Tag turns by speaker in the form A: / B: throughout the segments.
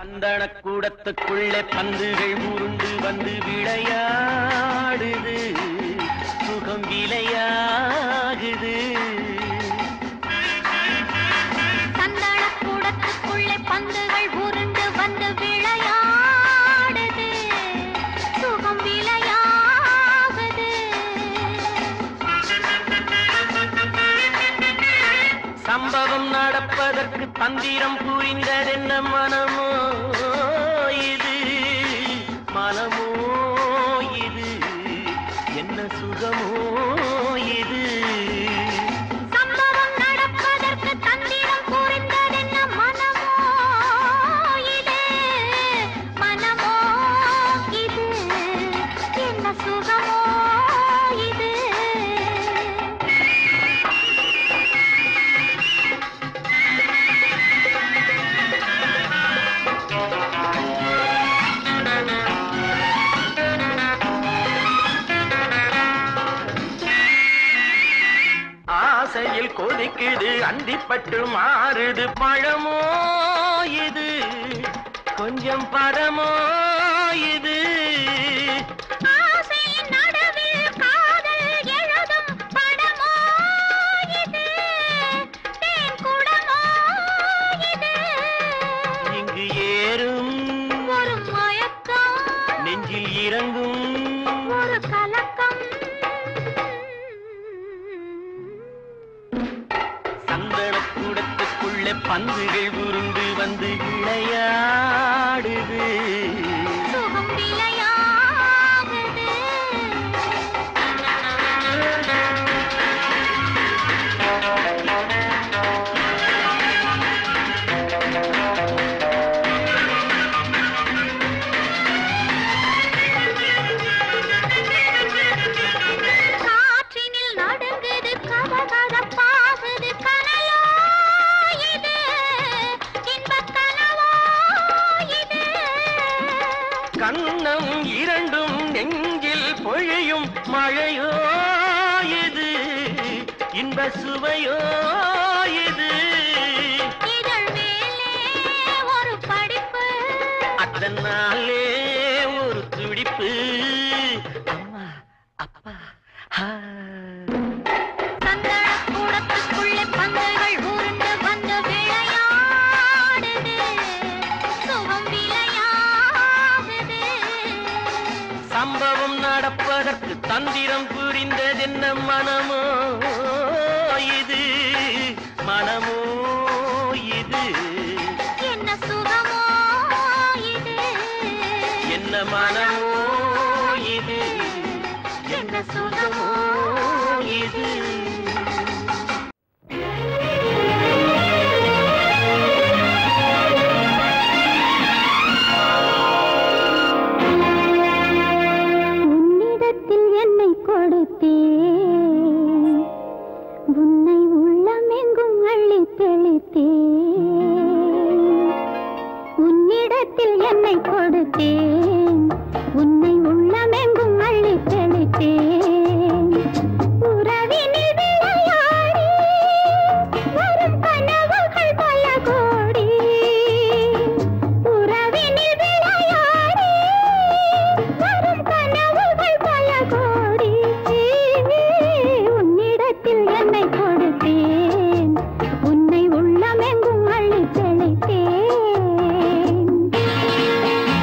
A: சந்தன கூடத்துக்குள்ளே பந்துகள் உருண்டு வந்து விளையாடுது சுகம் விளையாகுது
B: சந்தன கூடத்துக்குள்ளே பந்துகள் உருண்டு வந்து விளையாடுது சுகம் விளையாகுது
A: சம்பவம் நடப்பதற்கு தந்திரம் புரிந்ததென்ன மனமோ இது மனமோ இது என்ன சுகமோ இது
B: சம்பவம் நடப்பதற்கு தந்திரம் புரிந்ததென்ன மனமோ இது மனமோ இது என்ன சுகமோ இது
A: ஆசையில் கொதிக்குது அந்திப்பட்டு மாறுது பழமோ இது கொஞ்சம் பதமோ இது
B: ஆசையின் நடுவில் காதல் எழுதும் படமோ இது தேன் குடமோ இது
A: இங்கு ஏறும்
B: ஒரு மயக்கம்
A: நெஞ்சில் இறங்கும்
B: ஒரு கலக்கம்
A: சந்தன கூடத்துக்குள்ளே பந்துகள் உருண்டு வந்து விளையாடுது
B: சுகம் விளையாகுது காற்றினில் நடுங்குது கதகதப்பாகுது கனலோ இது இன்பக் கனவோ இது
A: கண்ணம் இரண்டும் நெஞ்சில் பொழியும் மழையோ இது இன்ப சுவையோ இது
B: இதழ் மேலே ஒரு படிப்பு
A: அதனாலே ஒரு துடிப்பு அம்மா அப்பா ஆ.
B: சந்தன கூடத்துக்குள்ளே பந்துகள் உருண்டு வந்து விளையாடுது சுகம் விளையாடுது
A: சம்பவம் நடப்பதற்கு தந்திரம் புரிந்ததென்ன மனமோ இது மனமோ இது
B: என்ன சுகமோ இது
A: என்ன மனமோ இது என்ன சுகமோ இது
B: உன்னிடத்தில் என்னை கொடுத்தேன் உன்னை உள்ளமெங்கும் அள்ளி தெளித்தேன் உன்னிடத்தில் என்னை கொடுத்தேன் உன்னை உள்ளமெங்கும் அள்ளி தெளித்தேன் உறவினில் விளையாடி வரும் கனவுகள் பல கோடி உறவினில் விளையாடி வரும் கனவுகள் பல கோடி உன்னிடத்தில் என்னை கொடுத்தேன் உன்னை உள்ளமெங்கும் அள்ளி தெளித்தேன்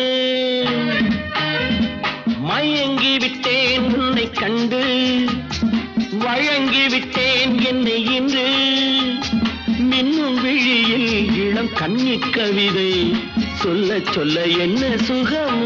A: மயங்கி விட்டேன் உன்னை கண்டு வழங்கி விட்டேன் என்னை இன்று மின்னும் விழியில் இளம் கன்னி கவிதை சொல்ல சொல்ல என்ன சுகம்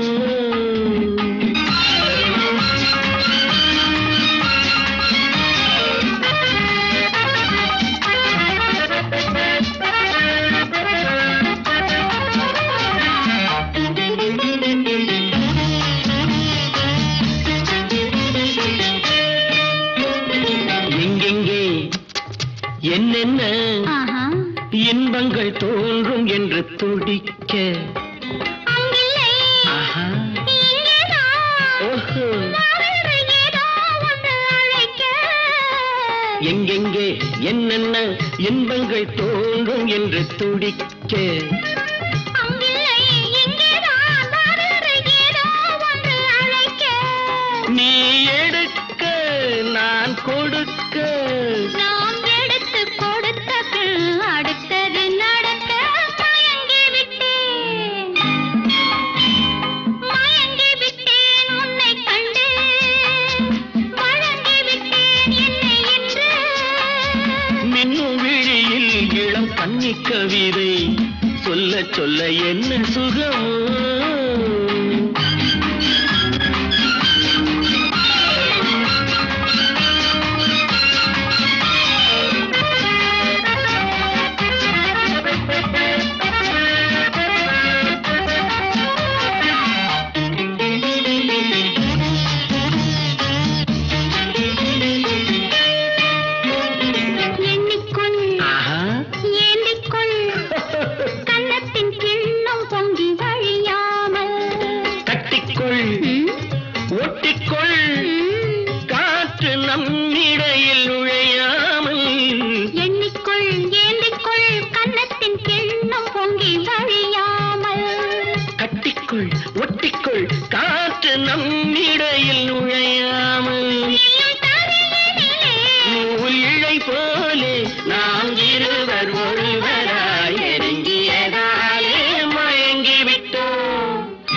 A: எங்கெங்கே என்னென்ன
B: ஆஹா
A: இன்பங்கள் தோன்றும் என்று துடிக்க
B: அங்கில்லை
A: ஆஹா
B: இங்கேதான்
A: ஓஹோ
B: வேறு ஏதோ ஒன்று அழைக்க
A: எங்கெங்கே என்னென்ன இன்பங்கள் தோன்றும் என்று துடிக்க
B: அங்கில்லை இங்கேதான் வேறு ஏதோ ஒன்று அழைக்க
A: நீ எடுக்க நான் கொடுக்க
B: நாம் எடுத்து கொடுத்த பின் அடுத்தது நடக்க மயங்கி விட்டேன் மயங்கி விட்டேன் உன்னை கண்டு வழங்கி விட்டேன் என்னை என்று
A: மின்னும் விழியில் இளம் கன்னி கவிதை சொல்ல சொல்ல என்ன சுகம்
B: எண்ணிக்கொள்
A: ஆஹா
B: ஏந்திக்கொள் கன்னத்தின் கிண்ணம் பொங்கி வழியாமல்
A: கட்டிக்கொள்
B: ம்,
A: ஒட்டிக்கொள்
B: ம்.
A: காற்று நம்மிடையில் நுழையாமல்
B: எண்ணிக்கொள் ஏந்திக்கொள் கன்னத்தின் கிண்ணம் பொங்கி வழியாமல்
A: கட்டிக்கொள் ஒட்டிக்கொள் காற்று நம்மிடையில் நுழையாமல்
B: நீயும் தரையினிலே
A: நூல் இழை போலே நாம் இருவர் ஒருவராய் நெருங்கியதாலே மயங்கி விட்டோம்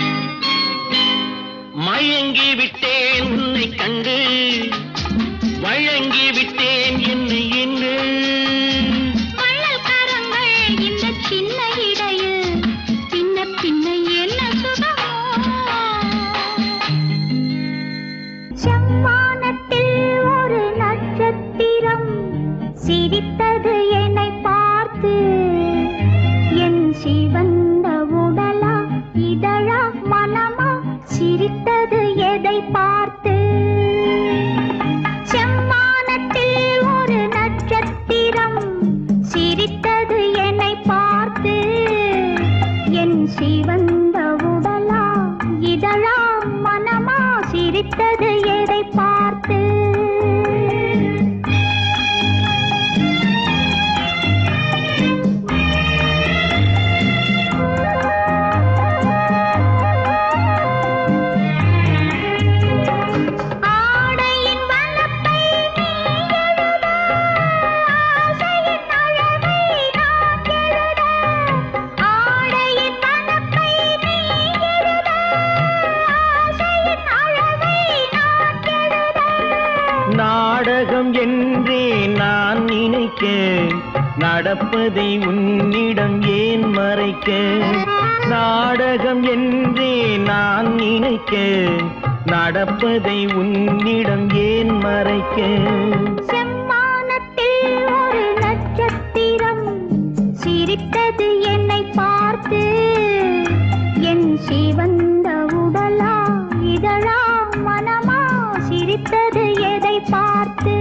A: மயங்கி விட்டேன் உன்னை கண்டு வழங்கி விட்டேன் என்னை இன்று
B: வள்ளல் கரங்கள் இந்த சின்ன இடையில் பின்ன பின்ன என்ன சுகமோ செம்மானத்தில் ஒரு நட்சத்திரம் சிரித்தது என்னை பார்த்து என் சிவந்த உடலா இதழா மனமா சிரித்தது எதை பார்த்து செம்மானத்தில் ஒரு நட்சத்திரம் சிரித்தது என்னை பார்த்து என் சிவந்த உடலா இதழா மனமா சிரித்தது எதை பார்த்து ஆடையின் வண்ணத்தை நீ எழுத ஆசையின் அழகை நான் எழுத ஆடையின் வண்ணத்தை நீ எழுத ஆசையின் அழகை நான் எழுத
A: நாடகம் என்றே நான் நினைக்க நடப்பதை உன்னிடம் ஏன் மறைக்க நாடகம் என்றே நான் நினைக்க நடப்பதை உன்னிடம் ஏன் மறைக்க
B: செம்மானத்தில் ஒரு நட்சத்திரம் சிரித்தது என்னை பார்த்து என் சிவந்த உடலா இதழா மனமா சிரித்தது எதை பார்த்து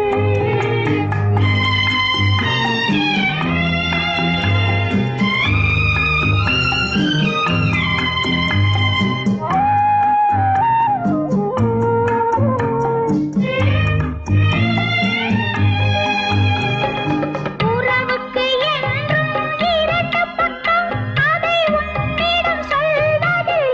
B: உறவுக்கு என்றும் இரண்டு பக்கம் அதை உன்னிடம் சொல்வது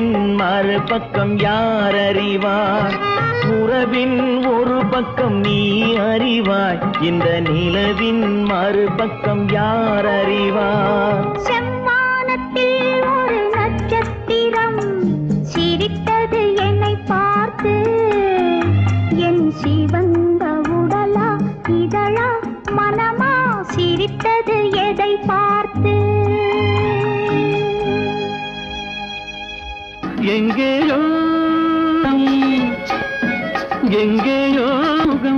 A: நிலவின் மறுபக்கம் யார் அறிவார் உறவின் ஒரு பக்கம் நீ அறிவாய் இந்த நிலவின் மறுபக்கம் யார் அறிவார்
B: செம்மானத்தில் ஒரு நட்சத்திரம் சிரித்தது என்னை பார்த்து என் சிவந்த உடலா இதழா மனமா சிரித்தது எதை பார்த்து
A: எங்கேயோ எங்கேயோ முகம்.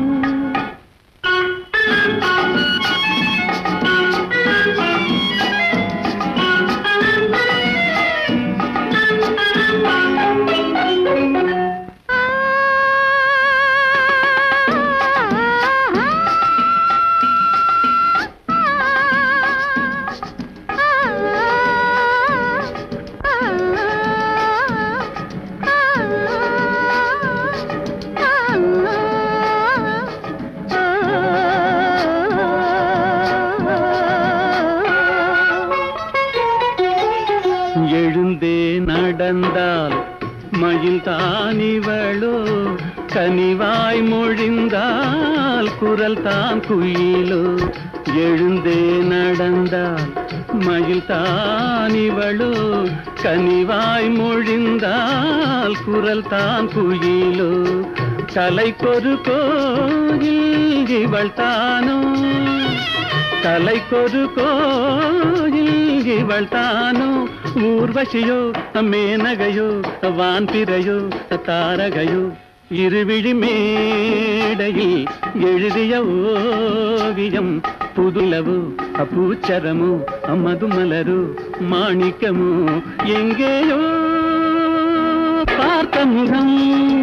A: எழுந்தே நடந்தால் மயில் தானிவளோ கனிவாய் மொழிந்தால் குரல் தான் குயிலோ எழுந்தே நடந்தால் மயில் தானிவளோ கனிவாய் மொழிந்தால் குரல் தான் குயிலோ கலைக்கொரு கோயில் இவள் தானோ தலைக்கொரு கோயில் இவள் தானோ ஊர்வசியோ மேனகையோ வான்பிறையோ தாரகையோ இருவிழி மேடையில் எழுதிய ஓவியம் புதுலவு பூச்சரமோ மதுமலரு மாணிக்கமோ எங்கேயோ பார்த்த முகம்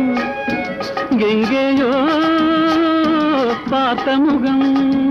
A: எங்கேயோ பார்த்த முகம்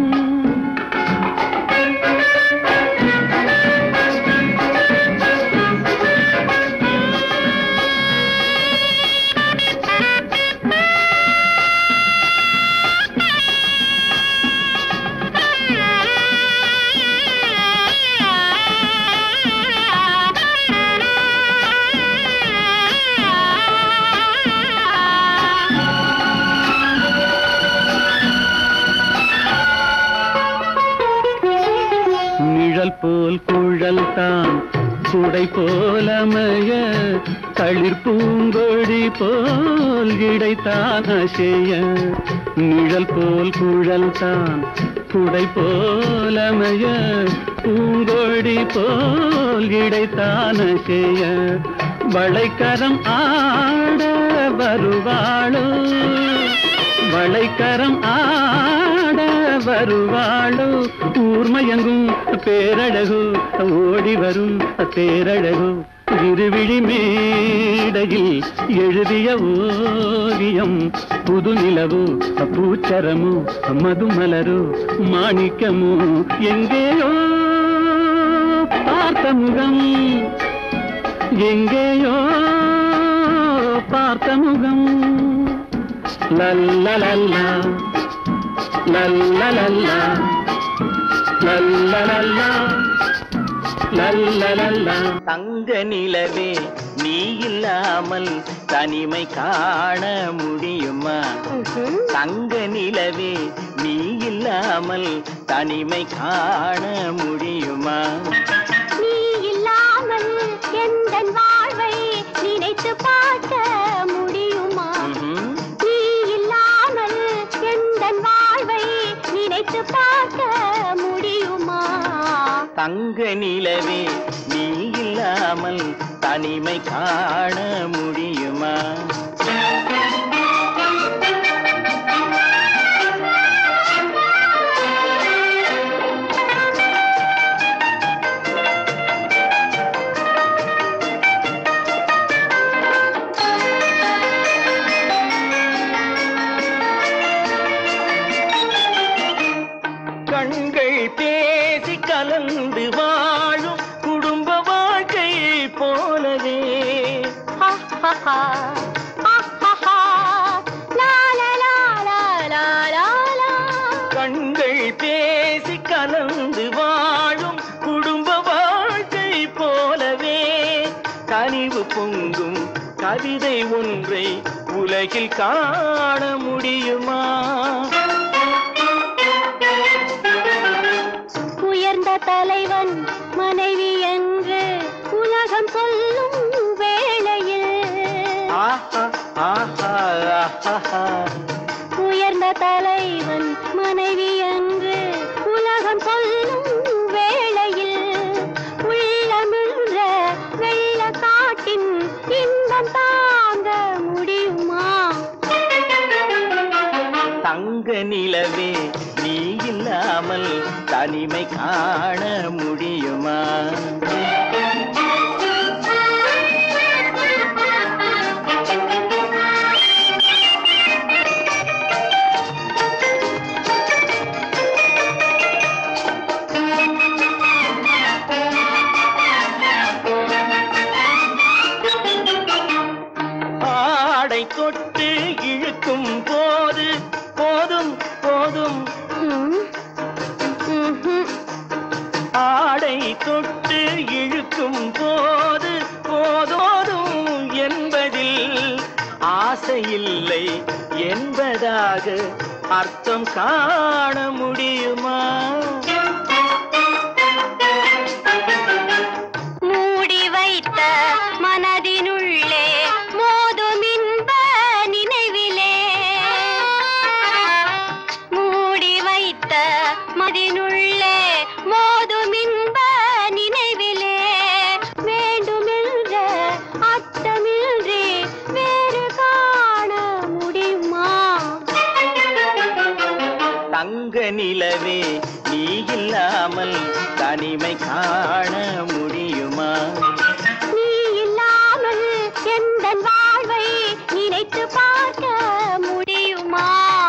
A: நிழல் போல் குழல் தான் குடை போலமைய தளிர் பூங்கொடி போல் இடைத்தான் அசைய நிழல் போல் குழல் தான் குடை போலமைய பூங்கொடி போல் இடைத்தான் அசைய வளைக்கரம் ஆட வருவாளோ வளைக்கரம் ஆட வருவாளோ ஊர்மயங்கும் பேரழகு ஓடி வரும் பேரழகு இருவிழி மேடையில் எழுதிய ஓவியம் புது நிலவு பூச்சரமு மதுமலரு மாணிக்கமு எங்கேயோ பார்த்த முகம் எங்கேயோ பார்த்த முகம் லல்லலல்லா லல்லலல்லா லல்லலல்லா லல்லலல்லா தங்க நிலவே நீ இல்லாமல் தனிமை காண முடியுமா தங்க நிலவே நீ இல்லாமல் தனிமை காண முடியுமா
B: நீ இல்லாமல் எந்தன் வாழ்வை நினைத்து பார்க்க முடியுமா
A: ம்ஹும்.
B: நீ இல்லாமல் எந்தன் வாழ்வை நினைத்து பார்க்க முடியுமா
A: தங்க நிலவே நீ இல்லாமல் தனிமை காண முடியுமா கண்கள் பேசி கலந்து வாழும் குடும்ப வாழ்க்கை போலவே
B: ஆஹாஹா, ஆஹாஹா, லா, லா, லா, லா, லா, லா, லா.
A: கண்கள் பேசி கலந்து வாழும் குடும்ப வாழ்க்கை போலவே கனிவு பொங்கும் பொங்கும் கவிதை ஒன்றை உலகில் காண முடியுமா
B: உயர்ந்த தலைவன் மனைவி என்று உலகம் சொல்லும் வேளையில்
A: ஆஹா ஆஹா ஆஹா
B: உயர்ந்த தலைவன் மனைவி என்று உலகம் சொல்லும் வேளையில் உள்ளமிழ்ற வெள்ள காட்டின் இன்பம் தாங்க முடியுமா
A: தங்க நிலவே நீ இல்லாமல் தனிமை காண முடியுமா ஆடை தொட்டு இழுக்கும் போது போதும் போதும்
B: ம், ம்ஹும்.
A: ஆடை தொட்டு இழுக்கும் போது போதோதும் என்பதில் ஆசையில்லை என்பதாக அர்த்தம் காண முடியுமா
B: மூடி வைத்த மனதினுள்ளே மோதும் இன்ப நினைவிலே மூடி வைத்த மதினுள்ளே மோதும் இன்ப நினைவிலே வேண்டுமென்ற அர்த்தமின்றி வேறு காண முடியுமா
A: தங்க நிலவே நீ இல்லாமல் தனிமை காண முடியுமா
B: நீ இல்லாமல் எந்த வாழ்வை நினைத்து பார்க்க முடியுமா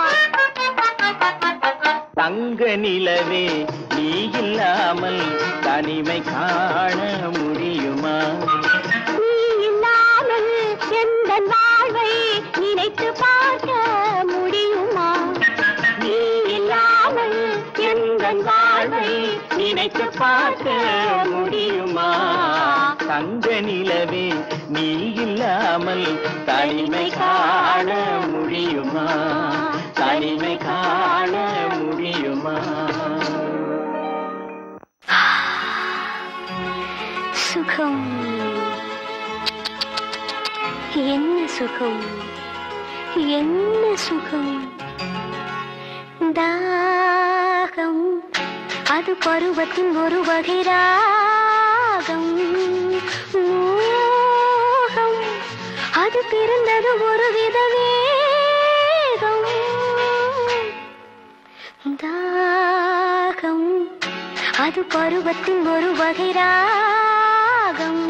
A: தங்க நிலவே நீ இல்லாமல் தனிமை காண முடியுமா
B: நீ இல்லாமல் எந்த வாழ்வை நினைத்து பார்க்க முடியுமா
A: நீ இல்லாமல் எங்கள் வாழ்வை நினைத்து பார்க்க முடியுமா தங்க நிலவே நீ இல்லாமல் தனிமை காண முடியுமா தனிமை காண முடியுமா
B: சுகம் என்ன சுகம் என்ன சுகம் தாகம் அது பருவத்தின் ஒரு வகை ராகம் மோகம் அது பிறந்தது ஒரு வித வேகம் தாகம் அது பருவத்தின் ஒரு வகை ராகம்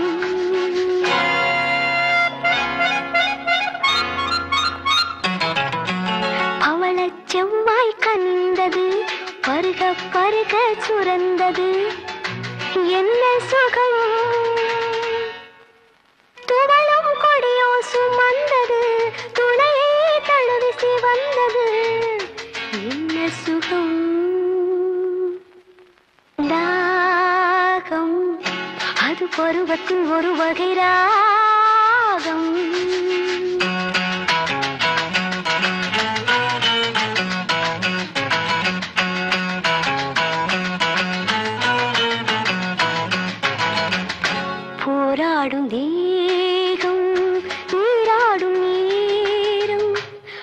B: பவளச் செவ்வாய் கனிந்தது பருக பருக சுரந்தது என்ன சுகம் துவளும் கொடியோ சுமந்தது துணையே தழுவிசி வந்தது என்ன சுகம் தாகம் அது பருவத்தின் ஒரு வகை ராகம் போராடும் தேகம் நீராடும் நேரம்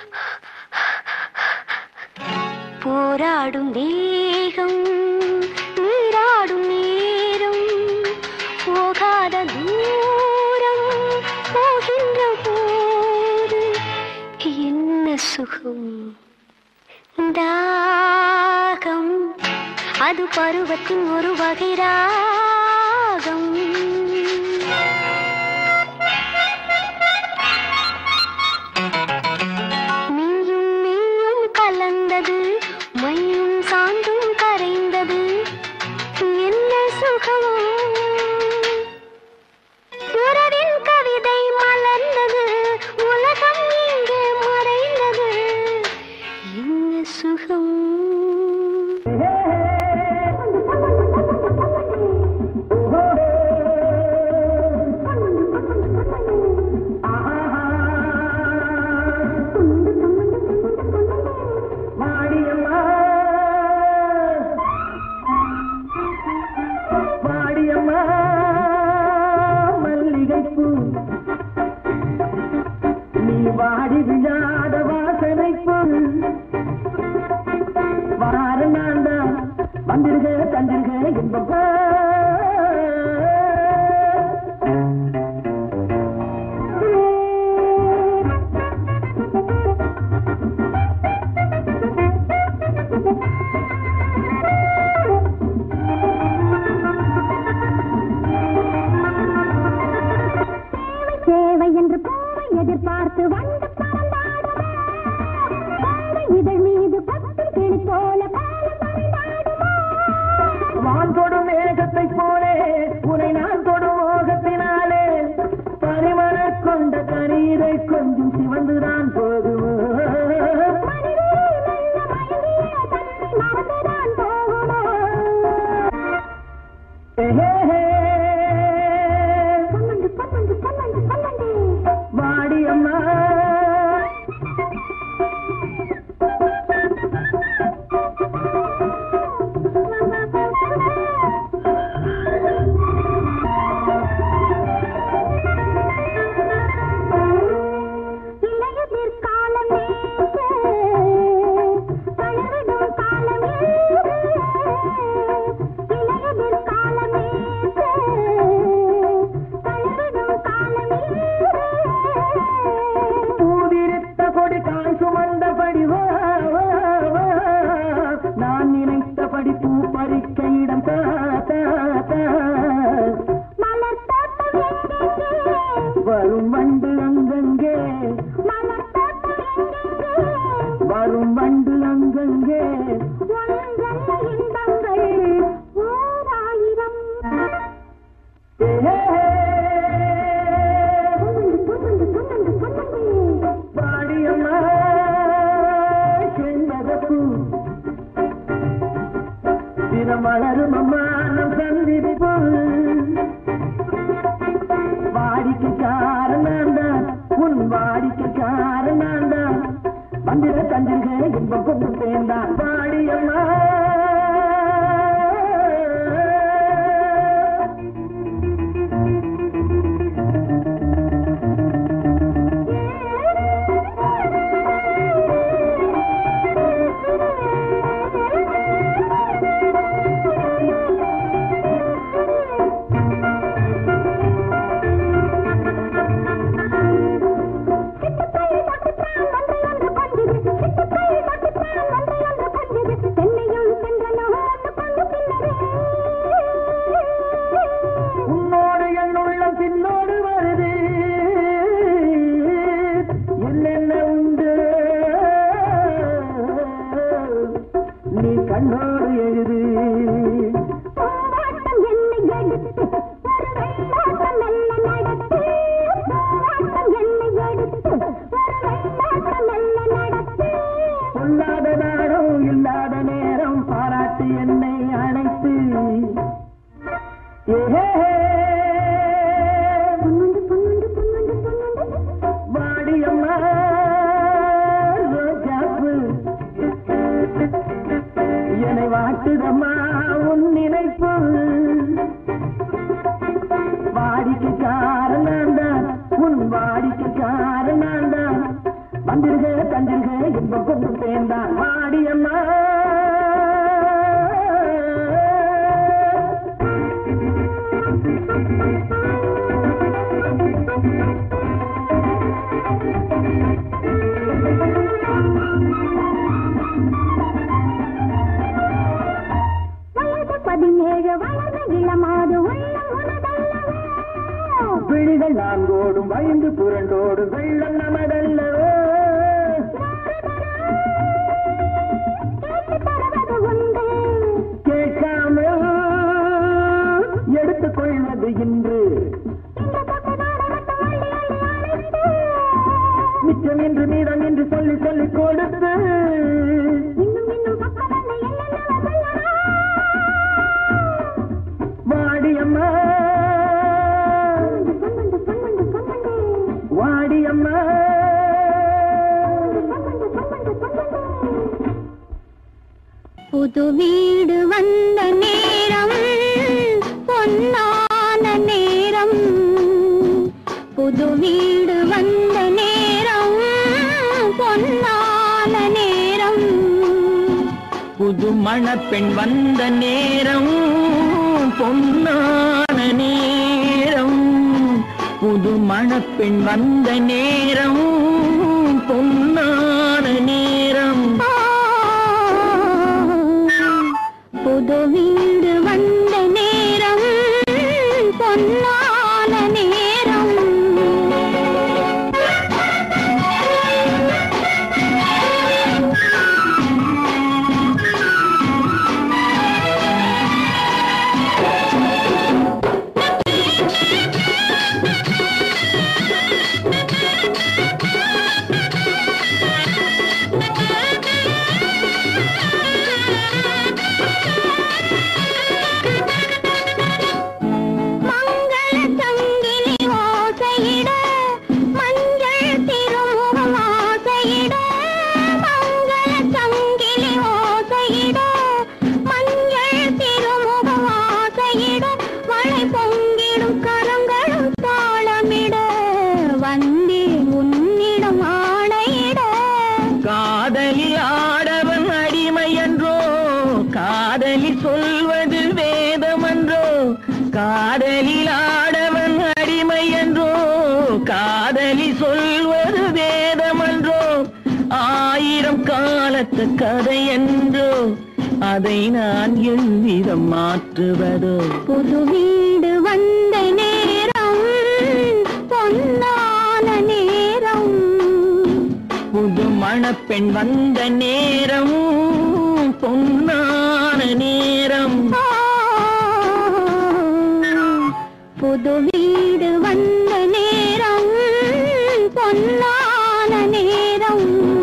B: போராடும் தேகம் நீராடும் நேரம் போகாத தூரம் போகின்ற போது என்ன சுகம் தாகம் அது பருவத்தின் ஒரு வகை ராகம் நீயும் நீயும் கலந்தது மையும் சாந்தும் கரைந்தது என்ன சுகம் உறவின் கவிதை மலர்ந்தது உலகம் இங்கே மறைந்தது என்ன சுகம்
A: வாடி விழாத வாசனை பொருள் வார நான் தான் வந்திருக தந்திருக இன்பம் பா.
B: சேவை என்று பூவை எதிர்பார்த்து வந்து பறந்தாடுமா பாவை இதழ் மீது பத்து கிளி போல பால பறந்தாடுமா
A: வான் தொடும் மேகத்தை போலே உனை நான் தொடும் மோகத்தினாலே பரிமள கொண்ட கரீரை கொஞ்சம் சிவந்துதான் போதுமோ
B: மனிதே மெல்ல மயங்கிய தன்னை மறந்துதான் போகுமோ
A: ஏஹே.
B: பன்னெண்டு பன்னெண்டு பன்னெண்டு பன்னெண்டு
A: வாடி அம்மா
B: இளையதிர் காலம் ஏது, தளரிடும் காலம் ஏது. இளையதிர் காலம் ஏது, தளரிடும் காலம் ஏது.
A: பூவிருத்த கொடி காய் சுமந்தபடி வா வா, வா. நான் நினைத்தபடி பூ பறிக்க இடம் தா தா, தா.
B: மலர் தோட்டம் எங்கெங்கே?
A: வரும் வண்டு அங்கங்கே
B: மலர் தோட்டம் எங்கெங்கே?
A: வரும் வண்டு அங்கங்கே
B: ஒன்றல்ல இன்பங்கள் ஓராயிரம்.
A: ஏஹே.
B: பன்னெண்டு, பன்னெண்டு, பன்னெண்டு, பன்னெண்டு.
A: வாடியம்மா செண்பகப்பூ தினம் வளரும் அம்மா நம் சந்திப்பு வாடிக்கைக்காரன் நான் தான் உன் வாடிக்கைக்காரன் நான் தான் வந்திர தந்திருக இன்பம் கொண்டு சேர்ந்தான் வாடியம்மா
B: சிட்டுப்பை தட்டுத்தான் ஒன்றை ஒன்று கொஞ்சுது. சிட்டுப்பை தட்டுத்தான் ஒன்றை ஒன்று கொஞ்சுது. தென்னையும் சென்றனும் ஒன்று கொண்டு பின்னரே.
A: உன்னோடு என் உள்ளம் பின்னோடு வருது என்னென்ன உண்டு நீ கண்ணோடு எழுது
B: பூவாட்டம் என்னை எடுத்து ஒரு வெள்ளாட்டம் மெல்ல நடத்து. பூவாட்டம் என்னை எடுத்து ஒரு வெள்ளாட்டம் மெல்ல நடத்து.
A: பொல்லாத நாடம் இல்லாத நேரம் பாராட்டு என்னை அழைத்து ஏஹே
B: பொன்னுண்டு, பொன்னுண்டு, பொன்னுண்டு, பொன்னுண்டு.
A: வாடியம்மா ரோஜாப்பு என்னை வாட்டுதம்மா உன் நினைப்பு வாடிக்கைக்காரன் நான் தான் உன் வாடிக்கைக்காரன் நான் தான் வந்திருக தந்திருக இன்பம் கொண்டு சேர்ந்தான் வாடியம்மா
B: வயது பதினேழு வளர்ந்த இளமாது உள்ளம் உனதல்லவோ
A: விழிகள் நான்கோடும் வயந்து புரண்டோடும் வெள்ளம் நமதல்லவோ
B: கேட்டு தருவது உண்டு
A: கேட்காமல் எடுத்துக் கொள்வது இன்று
B: இந்த தொட்டு நாடகத்து அள்ளி அள்ளி அழைத்து
A: மிச்சம் என்று மீதம் என்று சொல்லி சொல்லி கொடுத்து
B: இன்னும் இன்னும் பக்கம் வந்து என்னென்ன சொல்லலாம்
A: வாடியம்மா
B: பொன்னுண்டு, பொன்னுண்டு, பொன்னுண்டு.
A: வாடியம்மா
B: பொன்னுண்டு, பொன்னுண்டு, பொன்னுண்டு.
C: புது வீடு வந்த நேரம் பொன்னான நேரம் புது வீடு வந்த நேரம்
A: புது மணப்பெண் வந்த நேரம் பொன்னான நேரம் புது மணப்பெண் வந்த நேரம் பொன்னான நேரம்
C: புது வீடு வந்த நேரம் பொன்னான நேரம் மங்கள சங்கிலி ஓசையிட மஞ்சள் திருமுகம் ஆசையிட மங்கள சங்கிலி ஓசையிட மஞ்சள் திருமுகம் ஆசையிட மழை பொங்கிடும் கரங்களும் தாளமிட வந்தே உன்னிடம் ஆணையிட
A: காதலி ஆடவன் அடிமை என்றோ காதலி சொல்வது வேதமன்றோ காதலில் ஆடவன் அடிமை என்றோ காதலி சொல்வது வேதமன்றோ ஆயிரம் காலத்து கதை என்றோ அதை நான் எவ்விதம் மாற்றுவதோ
C: புது வீடு வந்த நேரம் பொன்னான நேரம்
A: புது மணப்பெண் வந்த நேரம் பொன்னான நேரம்
C: ஆ, புது வீடு வந்த நேரம் பொன்னான நேரம்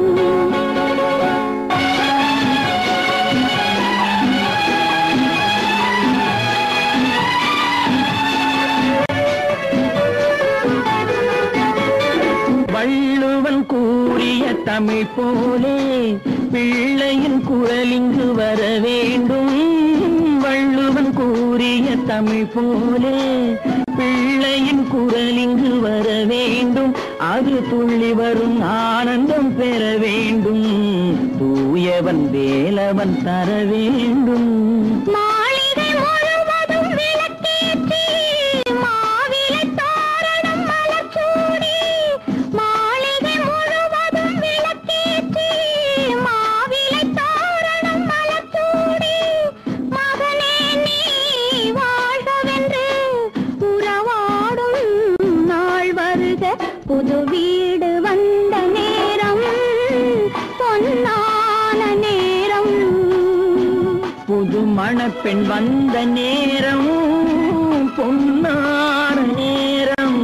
A: வள்ளுவன் கூறிய தமிழ் போலே பிள்ளையின் குரல் இங்கு வர வேண்டும் வள்ளுவன் கூறிய தமிழ் போலே பிள்ளையின் குரல் இங்கு வர வேண்டும் அது துள்ளி வரும் ஆனந்தம் பெற வேண்டும் தூயவன் வேலவன் தர வேண்டும்
C: மாளிகை முழுவதும் விளக்கேற்றி மாவிலை தோரணம் மலர்ச்சூடி மாளிகை முழுவதும் விளக்கேற்றி மாவிலை தோரணம் மலர்ச்சூடி மகனே நீ வாழ்கவென்று உறவாடும் நாள் வருக புது வீடு வந்த நேரம் பொன்னான நேரம்
A: புது மணப்பெண் வந்த நேரம் பொன்னான நேரம்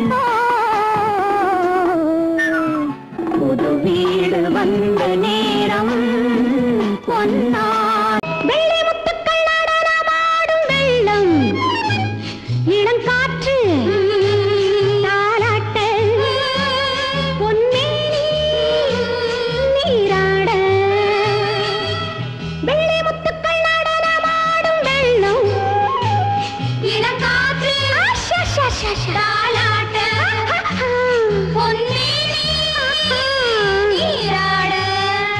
C: புது வீடு வந்த நேரம் பொன்னார் வெள்ளை முத்துக்கள் நடனமாடும் வெள்ளம் இளம் காற்று தாலாட்ட பொன்னேனி நீராட வெள்ளை முத்துக்கள் நடனமாடும் வெள்ளம் இளம் காற்று தாலாட்ட பொன்னேனி நீராட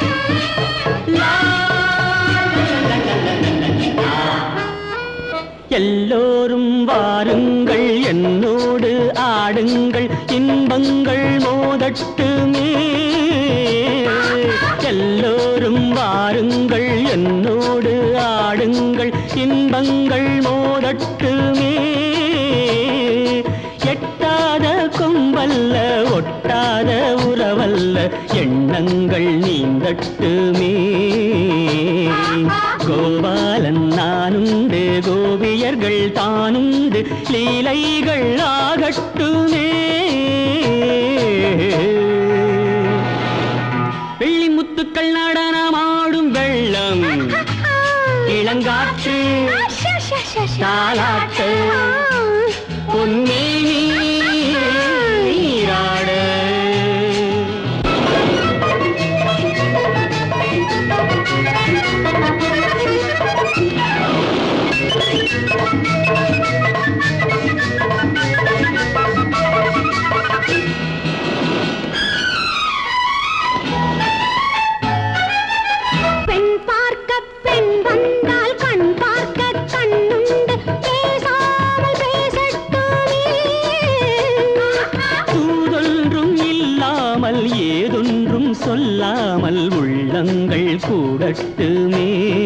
A: எல்லோரும் வாருங்கள் என்னோடு ஆடுங்கள் இன்பங்கள் மோதட்டுமே எல்லோரும் வாருங்கள் என்னோடு ஆடுங்கள் இன்பங்கள் மோதட்டுமே எட்டாத கொம்பல்ல ஒட்டாத உறவல்ல எண்ணங்கள் நீந்தட்டுமே கோபாலன் நானுண்டு கோபியர்கள் தானுண்டு லீலைகள் ஆகட்டுமே வெள்ளி முத்துக்கள் நடனமாடும் வெள்ளம் இளங்காற்று தாலாட்டு பொன்னேனி நீராட
C: பெண் பார்க்க பெண் வந்தால் கண் பார்க்க கண்ணுண்டு பேசாமல் பேசட்டுமே
A: தூதொன்றும் இல்லாமல் ஏதொன்றும் சொல்லாமல் உள்ளங்கள் கூடட்டுமே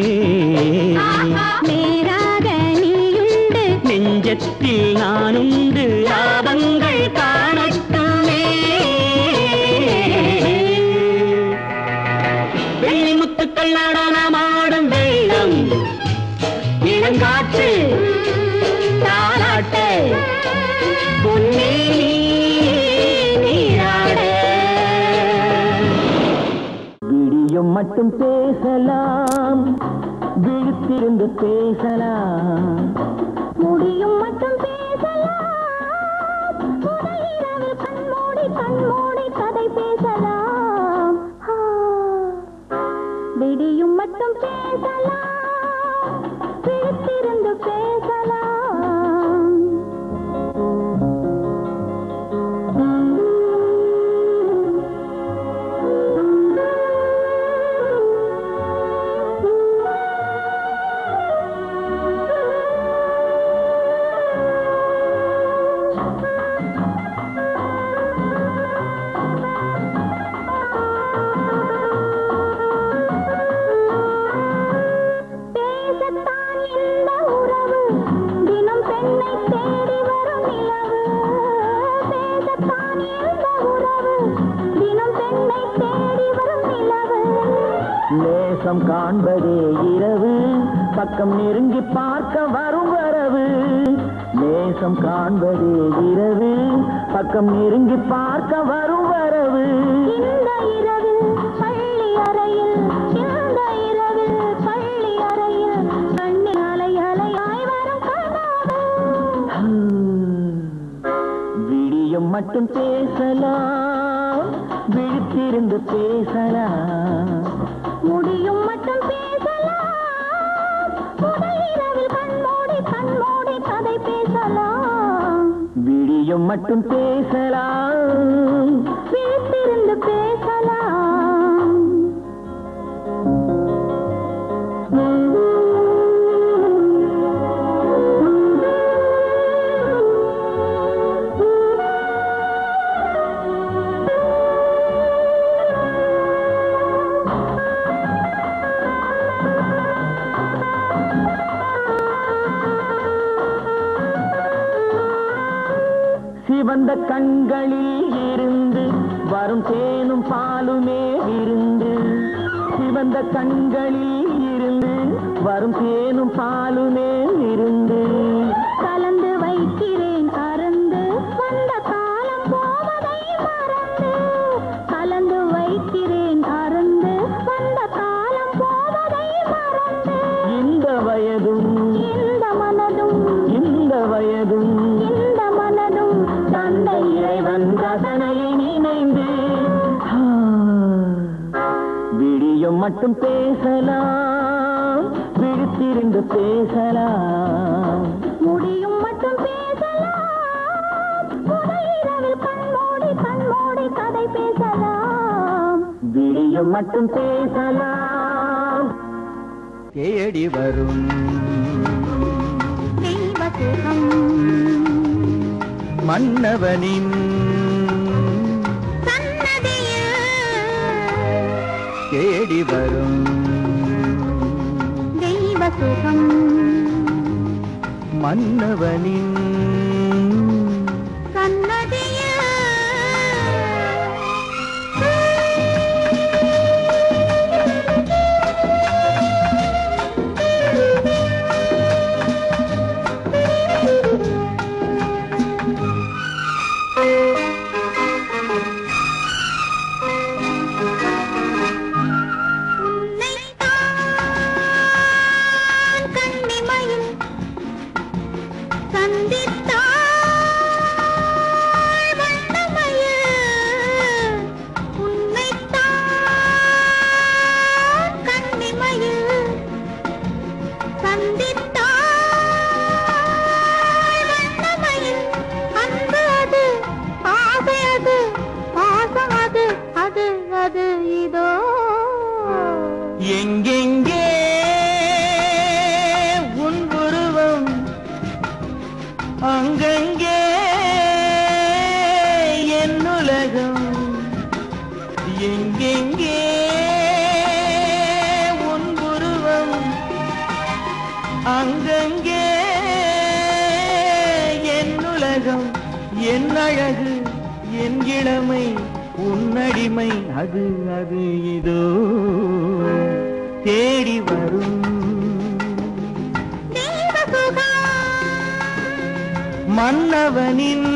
C: நேராக நீயுண்டு
A: நெஞ்சத்தில் நானுண்டு லாபங்கள் காணட்டுமே வெள்ளி முத்துக்கள் நடனமாடும் வெள்ளம் இளங்காற்று தாலாட்டு பொன்னேனி நீராட விடியும் மட்டும் பேசலாம் விழித்திருந்து பேசலாம்
B: முடியும் மட்டும் பேசலாம் முதல் இரவில் கண்மூடி கண்மூடி கதை பேசலாம் ஆ, விடியும் மட்டும் பேசலாம் விழித்திருந்து பேசலாம் பேசத்தான் இந்த உறவு தினம் பெண்ணை தேடி வரும் நிலவு பேசத்தான் இந்த உறவு தினம் பெண்ணை தேடி வரும் நிலவு
A: நேசம் காண்பதே இரவு பக்கம் நெருங்கி பார்க்க வரும் வரவு நேசம் காண்பதே இரவு பக்கம் நெருங்கி பார்க்க வரும் வரவு
B: இந்த இரவில் பள்ளி அறையில் இந்த இரவில் பள்ளி அறையில் கண்ணில் அலை அலையாய் வரும் கனவு
A: விடியும் மட்டும் பேசலாம் விழித்திருந்து பேசலாம்
B: முடியும் மட்டும் பேசலாம் முதல் இரவில் கண்மூடி கண்மூடி கதை பேசலாம்
A: விடியும் மட்டும் பேசலாம்
B: விழித்திருந்து பேசலாம்
A: சிவந்த கண்களில் இருந்து வரும் தேனும் பாலுமே விருந்து சிவந்த கண்களில் இருந்து வரும் தேனும் பாலுமே விருந்து
B: கலந்து வைக்கிறேன் அருந்து வந்த காலம் போவதை மறந்து கலந்து வைக்கிறேன் அருந்து வந்த காலம் போவதை மறந்து
A: இந்த வயதும்
B: இந்த மனதும்
A: இந்த வயதும்
B: இந்த மனதும்
A: தந்தை இறைவன் ரசனையை நினைந்து ஆ, விடியும் மட்டும் பேசலாம் விழித்திருந்து பேசலாம்
B: முடியும் மட்டும் பேசலாம்
A: கொஞ்சம் மட்டும் பேசலாம் தேடி வரும்
B: தெய்வ சுகம்
A: மன்னவனின்
B: சன்னதியில்
A: தேடி வரும்
B: தெய்வ சுகம்
A: மன்னவனின்
B: உன்னைத்தான் கண்ணிமையில் சந்தித்தாள் வண்ணமயில் உன்னைத்தான் கண்ணிமையில் சந்தித்தாள் வண்ணமயில் அன்பு அது ஆசை அது பாசம் அது அது அது இதோ
A: எங்கெங்கே உன் உருவம் அங்கங்கே என் உலகம் எங்கெங்கே உன் உருவம் அங்கங்கே என் உலகம் என் அழகு என் இளமை உன்னடிமை அது அது இதோ தேடி வரும்
B: தெய்வ சுகம்
A: மன்னவனின்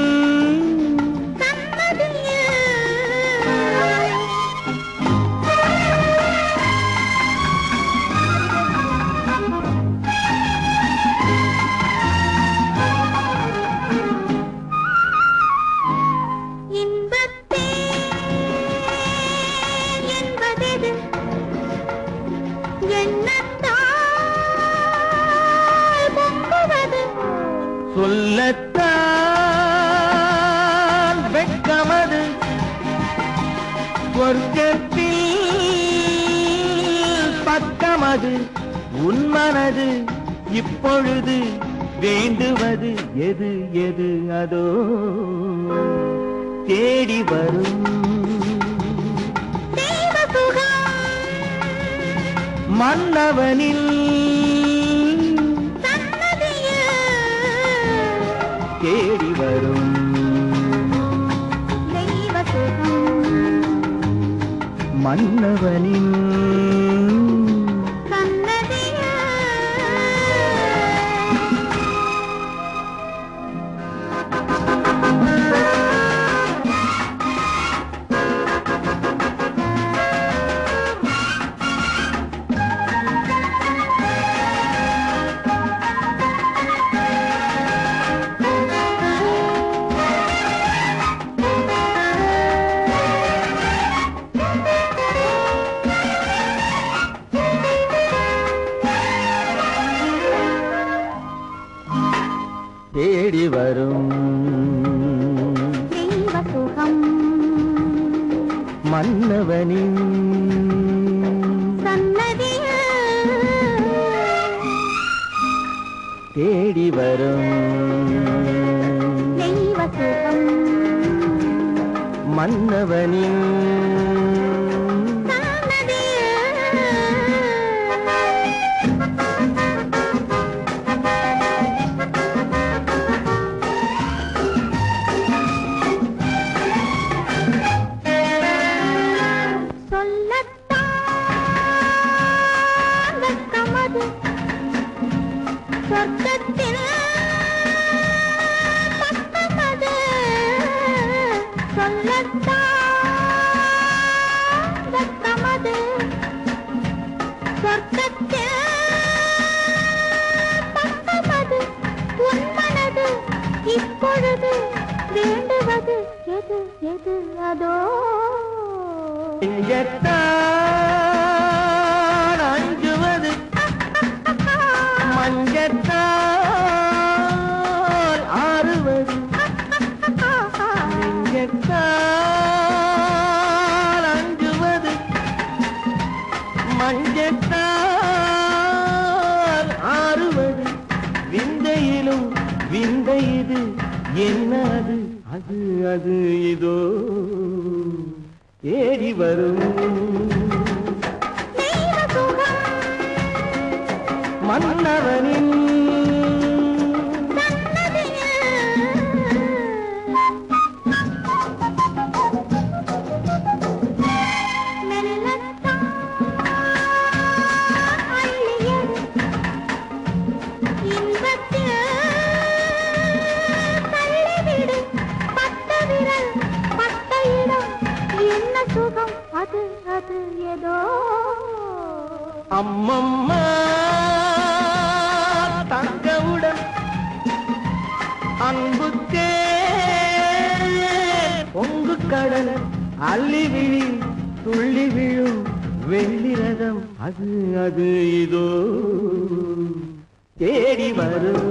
B: இன்பத்தே என்பதெது எண்ணத்தால் பொங்குவது
A: சொல்லத்தான் வெட்கமது சொர்க்கத்தில் பக்கமது உன் மனது இப்பொழுது வேண்டுவது எது எது அதோ தேடி வரும்
B: தெய்வ சுகம்
A: மன்னவனில்
B: சன்னதியில்
A: தேடி வரும்
B: தெய்வ சுகம்
A: மன்னவனின்
B: சன்னதியில்
A: தேடி வரும்
B: தெய்வ சுகம்
A: மன்னவனின்
B: சன்னதியில்
A: தேடி வரும்
B: தெய்வ சுகம்
A: மன்னவனின்
B: சொல்லத்தான் வெட்கமது சொர்க்கத்தில் பக்கமது சொல்லத்தான் வெட்கமது சொர்க்கத்தில் பக்கமது உன் மனது இப்பொழுது வேண்டுவது எது எது அதோ
A: எத்தான் அஞ்சுவது மஞ்சத்தால் ஆறுவது நெஞ்சத்தால் அஞ்சுவது விந்தை இது என்ன அது அது அது இதோ ஏறி வரும் மன்னவனின்
B: அது அது ஏதோ
A: அம்மம்மா தங்கவுடன் அன்புக்கே பொங்கு கடல் அள்ளி விழி துள்ளி விழும் வெள்ளி ரதம் அது அது இதோ தேடி வரும்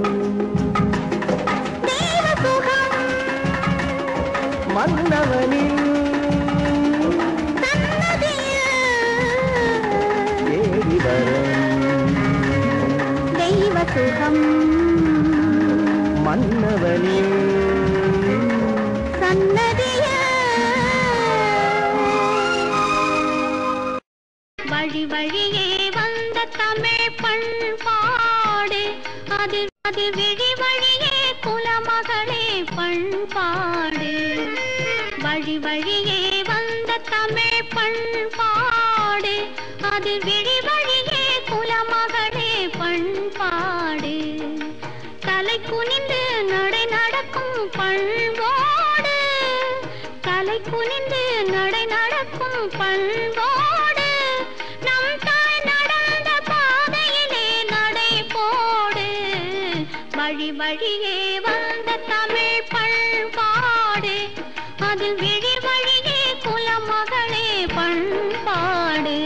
A: மன்னவனின் தேடி வரும்
B: தெய்வ சுகம்
A: மன்னவனின்
B: சன்னதிய
C: வழி வழியே வந்த தமிழ் பண்பாடு அது அது விழி வழியே குலமகளே பண்பாடு வழி வழியே வந்த தமிழ் பண்பாடு அது விழி வழியே குலமகளே பண்பாடு தலை குனிந்து நடை நடக்கும் பண்போடு தலை குனிந்து நடை நடக்கும் பண்போடு நம் தாய் நடந்த பாதையிலே நடை போடு வழி வழியே வந்த தமிழ் பண்பாடு அதில் விழி வழியே குலமகளே பண்பாடு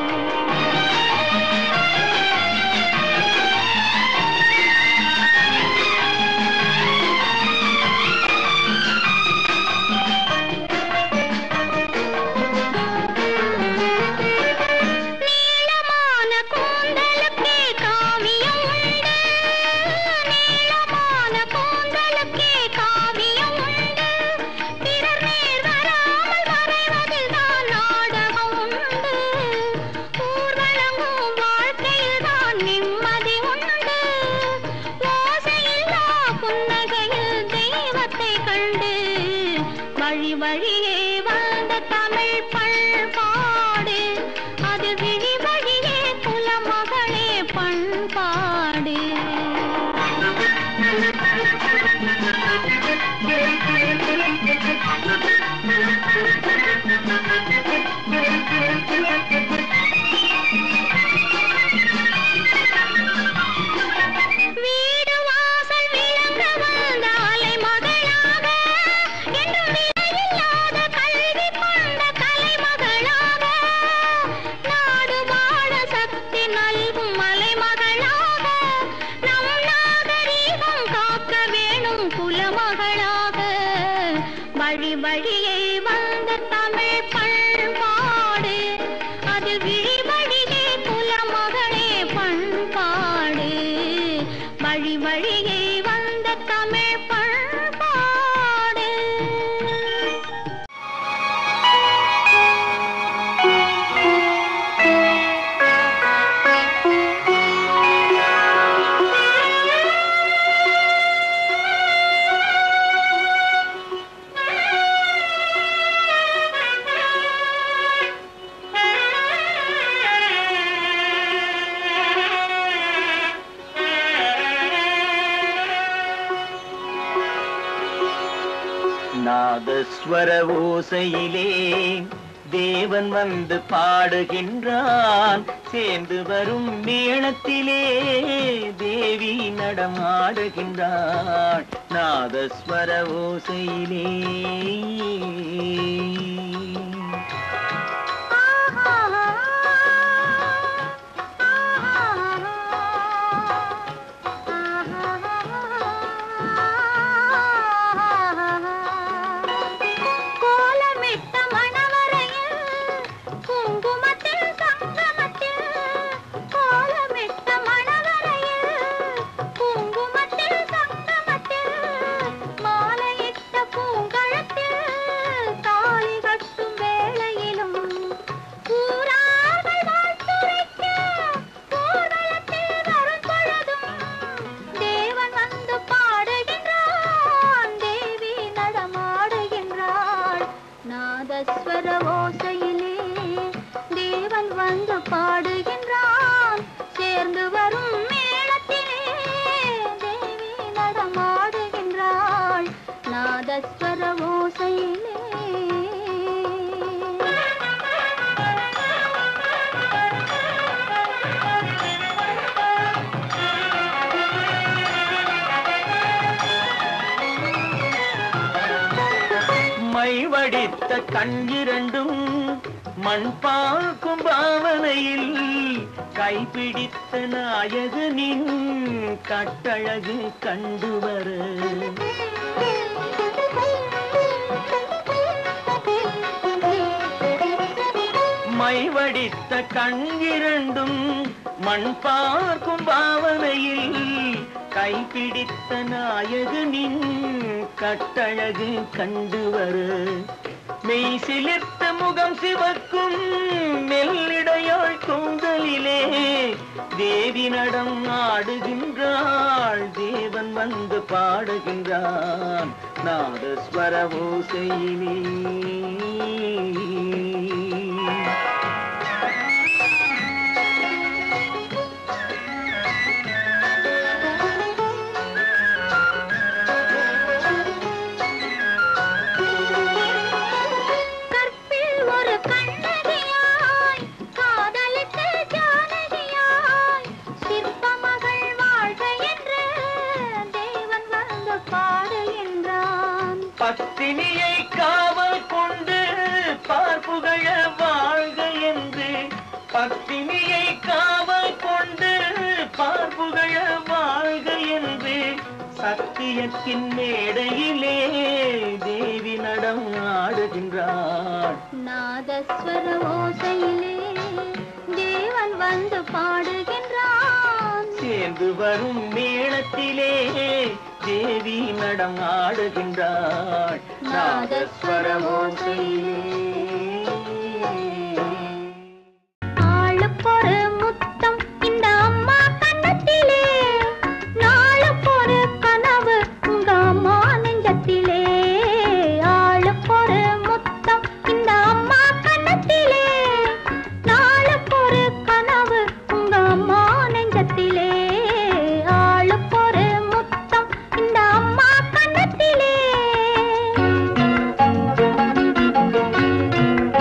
C: நீளமான கூந்தலுக்கே காவியம் உண்டு நீளமான கூந்தலுக்கே காவியம் உண்டு பிறர் நேர் வராமல் மறைவதுதான் நாடகம் உண்டு ஊர்வலங்கும் வாழ்க்கையில்தான் நிம்மதி உண்டு ஓசையில்லா புன்னகையில் தெய்வத்தை கண்டு வழி வழியே வந்த தமிழ் பண்பாடு அது விழி வழியே குலமகளே பண்பாடு வீடு வாசல் விளங்க வந்த அலை மகளாக என்றும் விலையில்லாத கல்வி கொண்ட கலைமகளாக நாடு வாழ சக்தி நல்கும் மலைமகளாக நம் நாகரீகம் காக்க வேணும் குலமகளாக வழி வழியே வந்த தமிழ் பண்பாடு அதில் விழி வழியே குலமகளே பண்பாடு வழி வழியே வந்த தமிழ் பண்பாடு
A: நாதஸ்வர ஓசையிலே தேவன் வந்து பாடுகின்றான் சேர்ந்து வரும் மேளத்திலே தேவி நடமாடுகின்றாள் நாதஸ்வர ஓசையிலே
B: கோலமிட்ட மணவரையில் குங்குமத்தில் சங்கமத்தில் கோலமிட்ட மணவரையில் குங்குமத்தில் சங்கமத்தில்
C: நடமாடுகின்றாள் நாதஸ்வர ஓசையிலே
A: மை வடித்த கண்ணிரண்டும் மண் பார்க்கும் பாவனையில் கைப்பிடித்த நாயகனின் கட்டழகு கண்டு வர மை வடித்த கண்ணிரண்டும் மண் பார்க்கும் பாவனையில் கைப்பிடித்த நாயகனின் கட்டழகு கண்டு வர மெய் சிலிர்த்த முகம் சிவக்கும் மெல்லிடையாள் கூந்தலிலே தேவி நடம் ஆடுகின்றாள் தேவன் வந்து பாடுகின்றான் நாதஸ்வர ஓசையிலே
C: கற்பில் ஒரு கண்ணகியாய் காதலித்து ஜானகியாய் சிற்ப மகள் வாழ்க என்று தேவன் வந்து பாடுகின்றான்
A: பத்தினியை காவல் கொண்டு பார்ப்புகழ வாழ்க என்று பத்தினியை காவல் கொண்டு பார்ப்புகழ வாழ்க என்று சத்தியத்தின் மேடையிலே தேவி நடம் ஆடுகின்றாள்
C: நாதஸ்வர ஓசையிலே தேவன் வந்து பாடுகின்றான்
A: சேர்ந்து வரும் மேளத்திலே தேவி நடம் ஆடுகின்றாள் நாதஸ்வர ஓசையிலே
C: ஆளுக்கொரு முத்தம் இந்த அம்மா கன்னத்திலே நாளுக்கொரு கனவு உங்க அம்மா நெஞ்சத்திலே ஆளுக்கொரு முத்தம் இந்த அம்மா கன்னத்திலே நாளுக்கொரு கனவு உங்க அம்மா நெஞ்சத்திலே ஆளுக்கொரு முத்தம் இந்த அம்மா கன்னத்திலே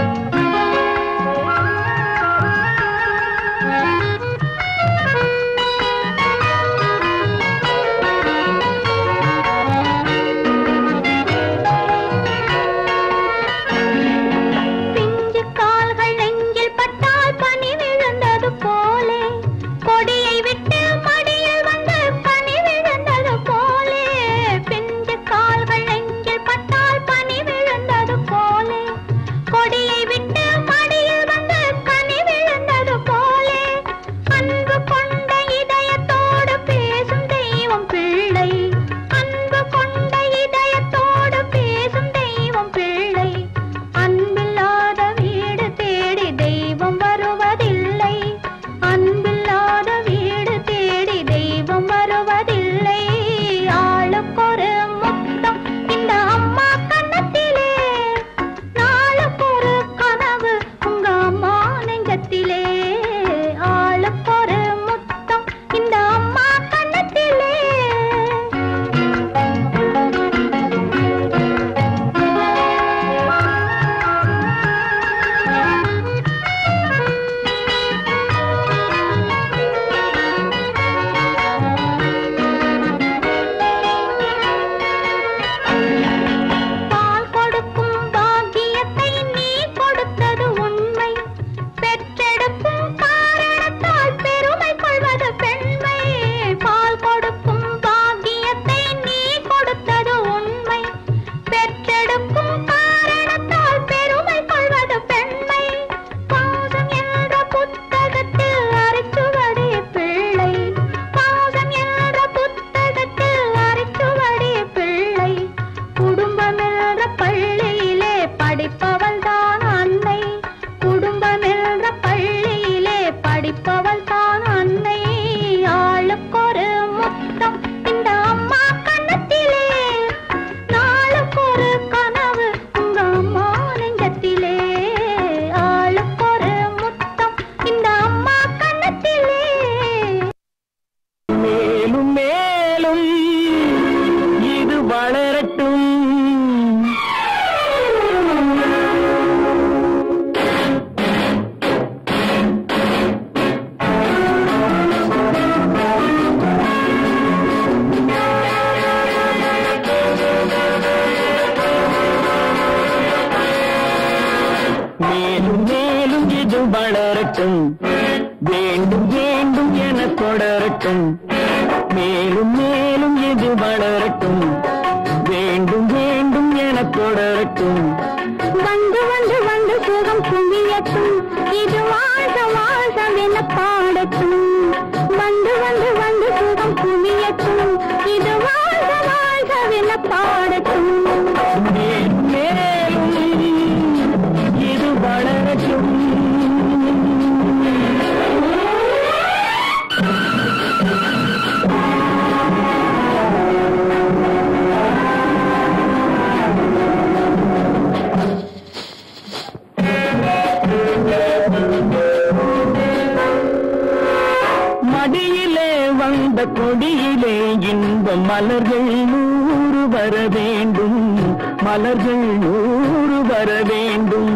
A: வளரட்டும் மேலும் மேலும் இது வளரட்டும் வேண்டும் வேண்டும் என தொடரட்டும் மேலும் மேலும் இது வளரட்டும் வேண்டும் வேண்டும் என தொடரட்டும்
B: வந்து வந்து வந்து சுகம் குவியட்டும் இது வாழ்க வாழ்கவென பாடட்டும் வந்து வந்து வந்து சுகம் குவியட்டும் இது வாழ்க வாழ்கவென பாடட்டும்
A: மேலும் மேலும் இது வளரட்டும் மடியிலே வந்த கொடியிலே இன்ப மலர்கள் நூறு வர வேண்டும் மலர்கள் நூறு வர வேண்டும்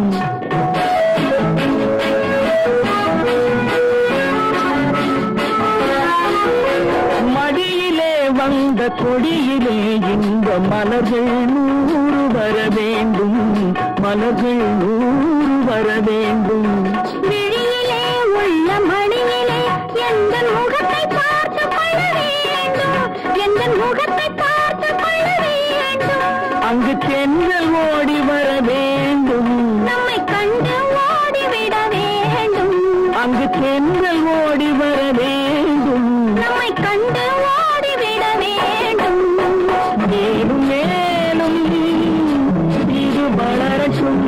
A: மடியிலே வந்த கொடியிலே இன்ப மலர்கள் நூறு வர வேண்டும் மலர்கள் நூறு வர வேண்டும்
B: விழியிலே உள்ள மணியிலே எந்த முகத்தை பார்த்து கொள்ள வேண்டும் எந்த முகத்தை பார்த்து கொள்ள வேண்டும்
A: அங்கு தென்றல் ஓடி வர வேண்டும்
B: நம்மை கண்டு ஓடிவிட வேண்டும்
A: அங்கு தென்றல் ஓடி வர வேண்டும்
B: நம்மை கண்டு ஓடிவிட வேண்டும்
A: மேலும் மேலும் இது வளரட்டும்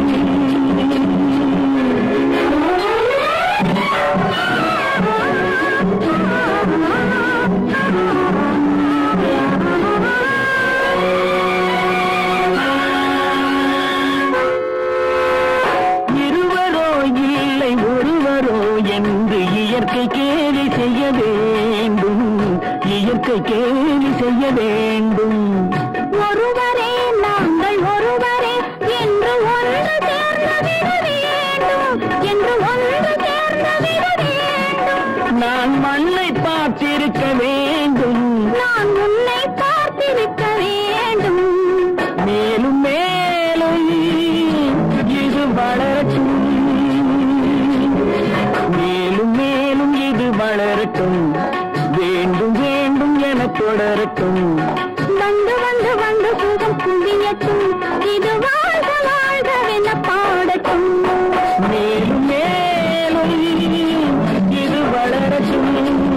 A: இருவரோ இல்லை ஒருவரோ என்று இயற்கை கேலி செய்ய வேண்டும் இயற்கை கேலி செய்ய வேண்டும்
B: ஒருவரே நாங்கள் ஒருவரே என்று ஒன்று சேர்ந்து விட வேண்டும் என்று ஒன்று சேர்ந்து விட வேண்டும்
A: நான் மண்ணை பார்த்திருக்க வேண்டும்
B: நான் உன்னை பார்த்திருக்க வேண்டும்
A: மேலும் மேலும் இது வளரட்டும் மேலும் மேலும் இது வளரட்டும் வேண்டும் வேண்டும் என தொடரட்டும்
B: வந்து வந்து வந்து சுகம் குவியட்டும் இது வாழ்க வாழ்கவென பாடட்டும்
A: மேலும் மேலும் இது வளரட்டும்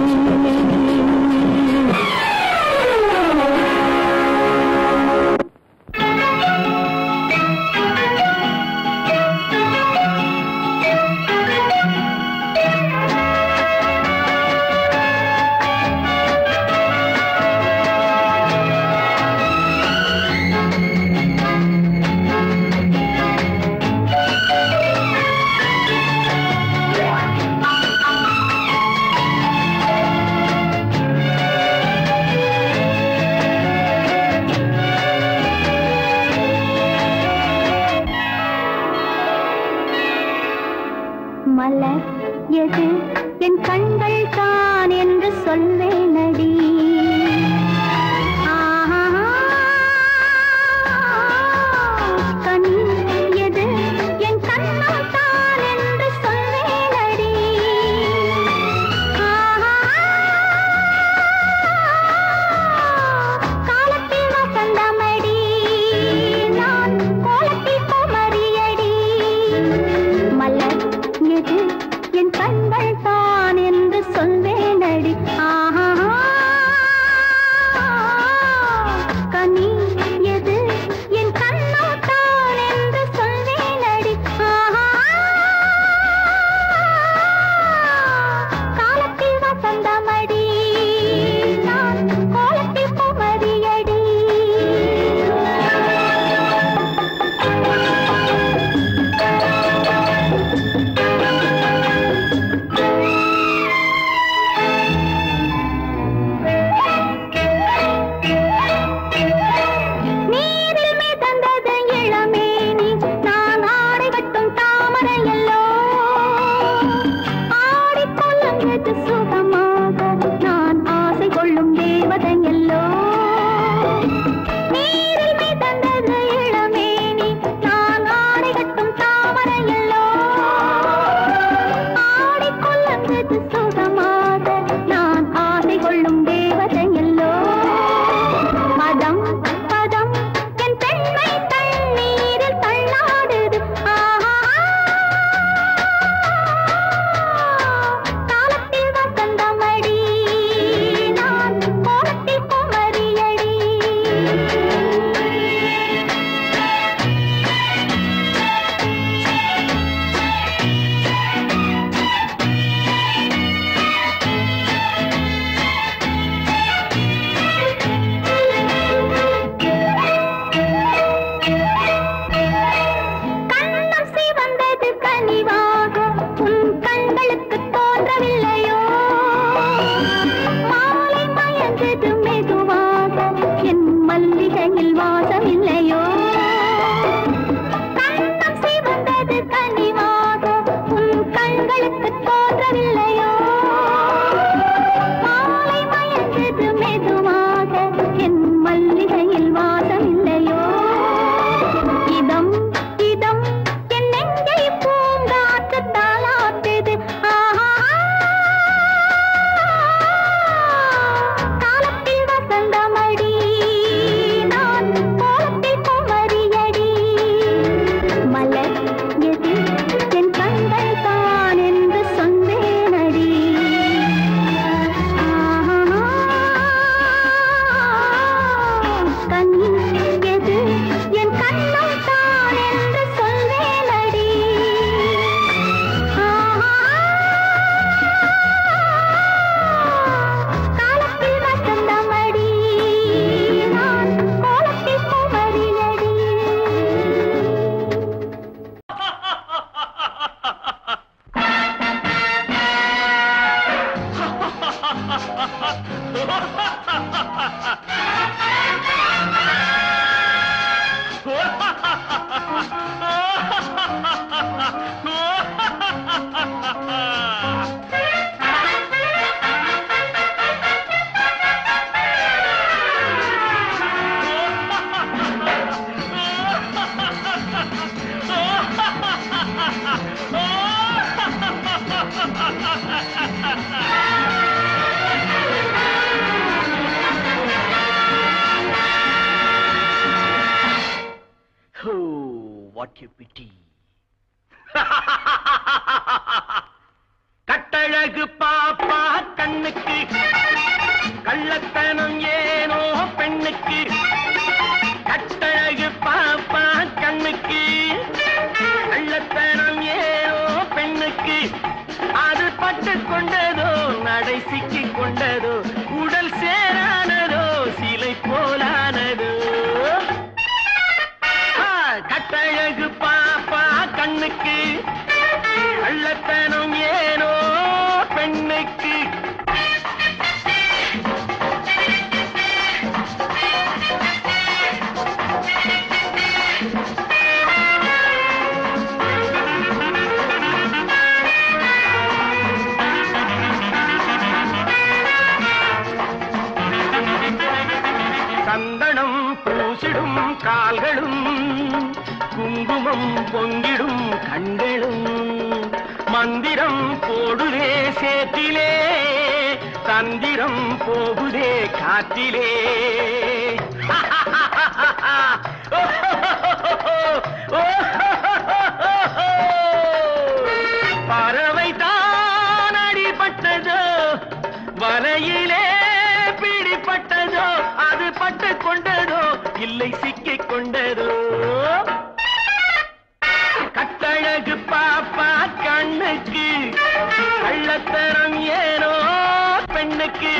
B: மலர் எது என் கண்கள் தான் என்று சொல்வேனடி ஆஹா. கனி எது என் கண்ணம் தான் என்று சொல்வேனடி ஆஹா. காலத்தில் வசந்தமடி நான் கோலத்தில் குமரியடி மலர் எது என் கண்கள் தான் என்று சொல்வேனடி ஆஹா
C: மல்லிகையில் வாசம் இல்லையோ கண்ணம் சிவந்தது கனிவாக உன் கண்களுக்கு தோன்றவில்லையோ மாலை மயங்குது மெதுவாக என் மல்லிகையில் வாசம் இல்லையோ இதம் இதம் என் நெஞ்சை பூங்காற்று தாளாட்டுது ஆஹா காலத்தில் வசந்தமடி நான் கோலத்தில் குமரியடி மலர் எது என் கண்கள் தான் என்று சொன்னேனடி கனி எது என் கண்ணம் தான் என்று சொல்வேனடி காலத்தில் வசந்தமடி நான் கோலத்தில் குமரியடி
D: Oh, what a pity. கட்டழகு பாப்பா கண்ணுக்கு கள்ளத்தனம் ஏனோ பெண்ணுக்கு கட்டழகு பாப்பா கண்ணுக்கு கள்ளத்தனம் ஏனோ பெண்ணுக்கு அது பட்டு கொண்டதோ நடை சிக்கி கொண்டதோ உடல் சேரானதோ சிலை போலானதோ ஆ, கட்டழகு பாப்பா கண்ணுக்கு கள்ளத்தனம் ஏனோ பெண்ணுக்கு சந்தனம் பூசிடும் கால்களும் குங்குமம் பொங்கிடும் கண்களும் மந்திரம் போடுதே சேற்றிலே தந்திரம் போகுதே காற்றிலே பறவை தான் அடிபட்டதோ வலையிலே பிடிப்பட்டதோ அது பட்டு கொண்டதோ இல்லை சிக்கிக் கொண்டதோ கட்டழகு பாப்பா கண்ணுக்கு கள்ளத்தனம் ஏனோ பெண்ணுக்கு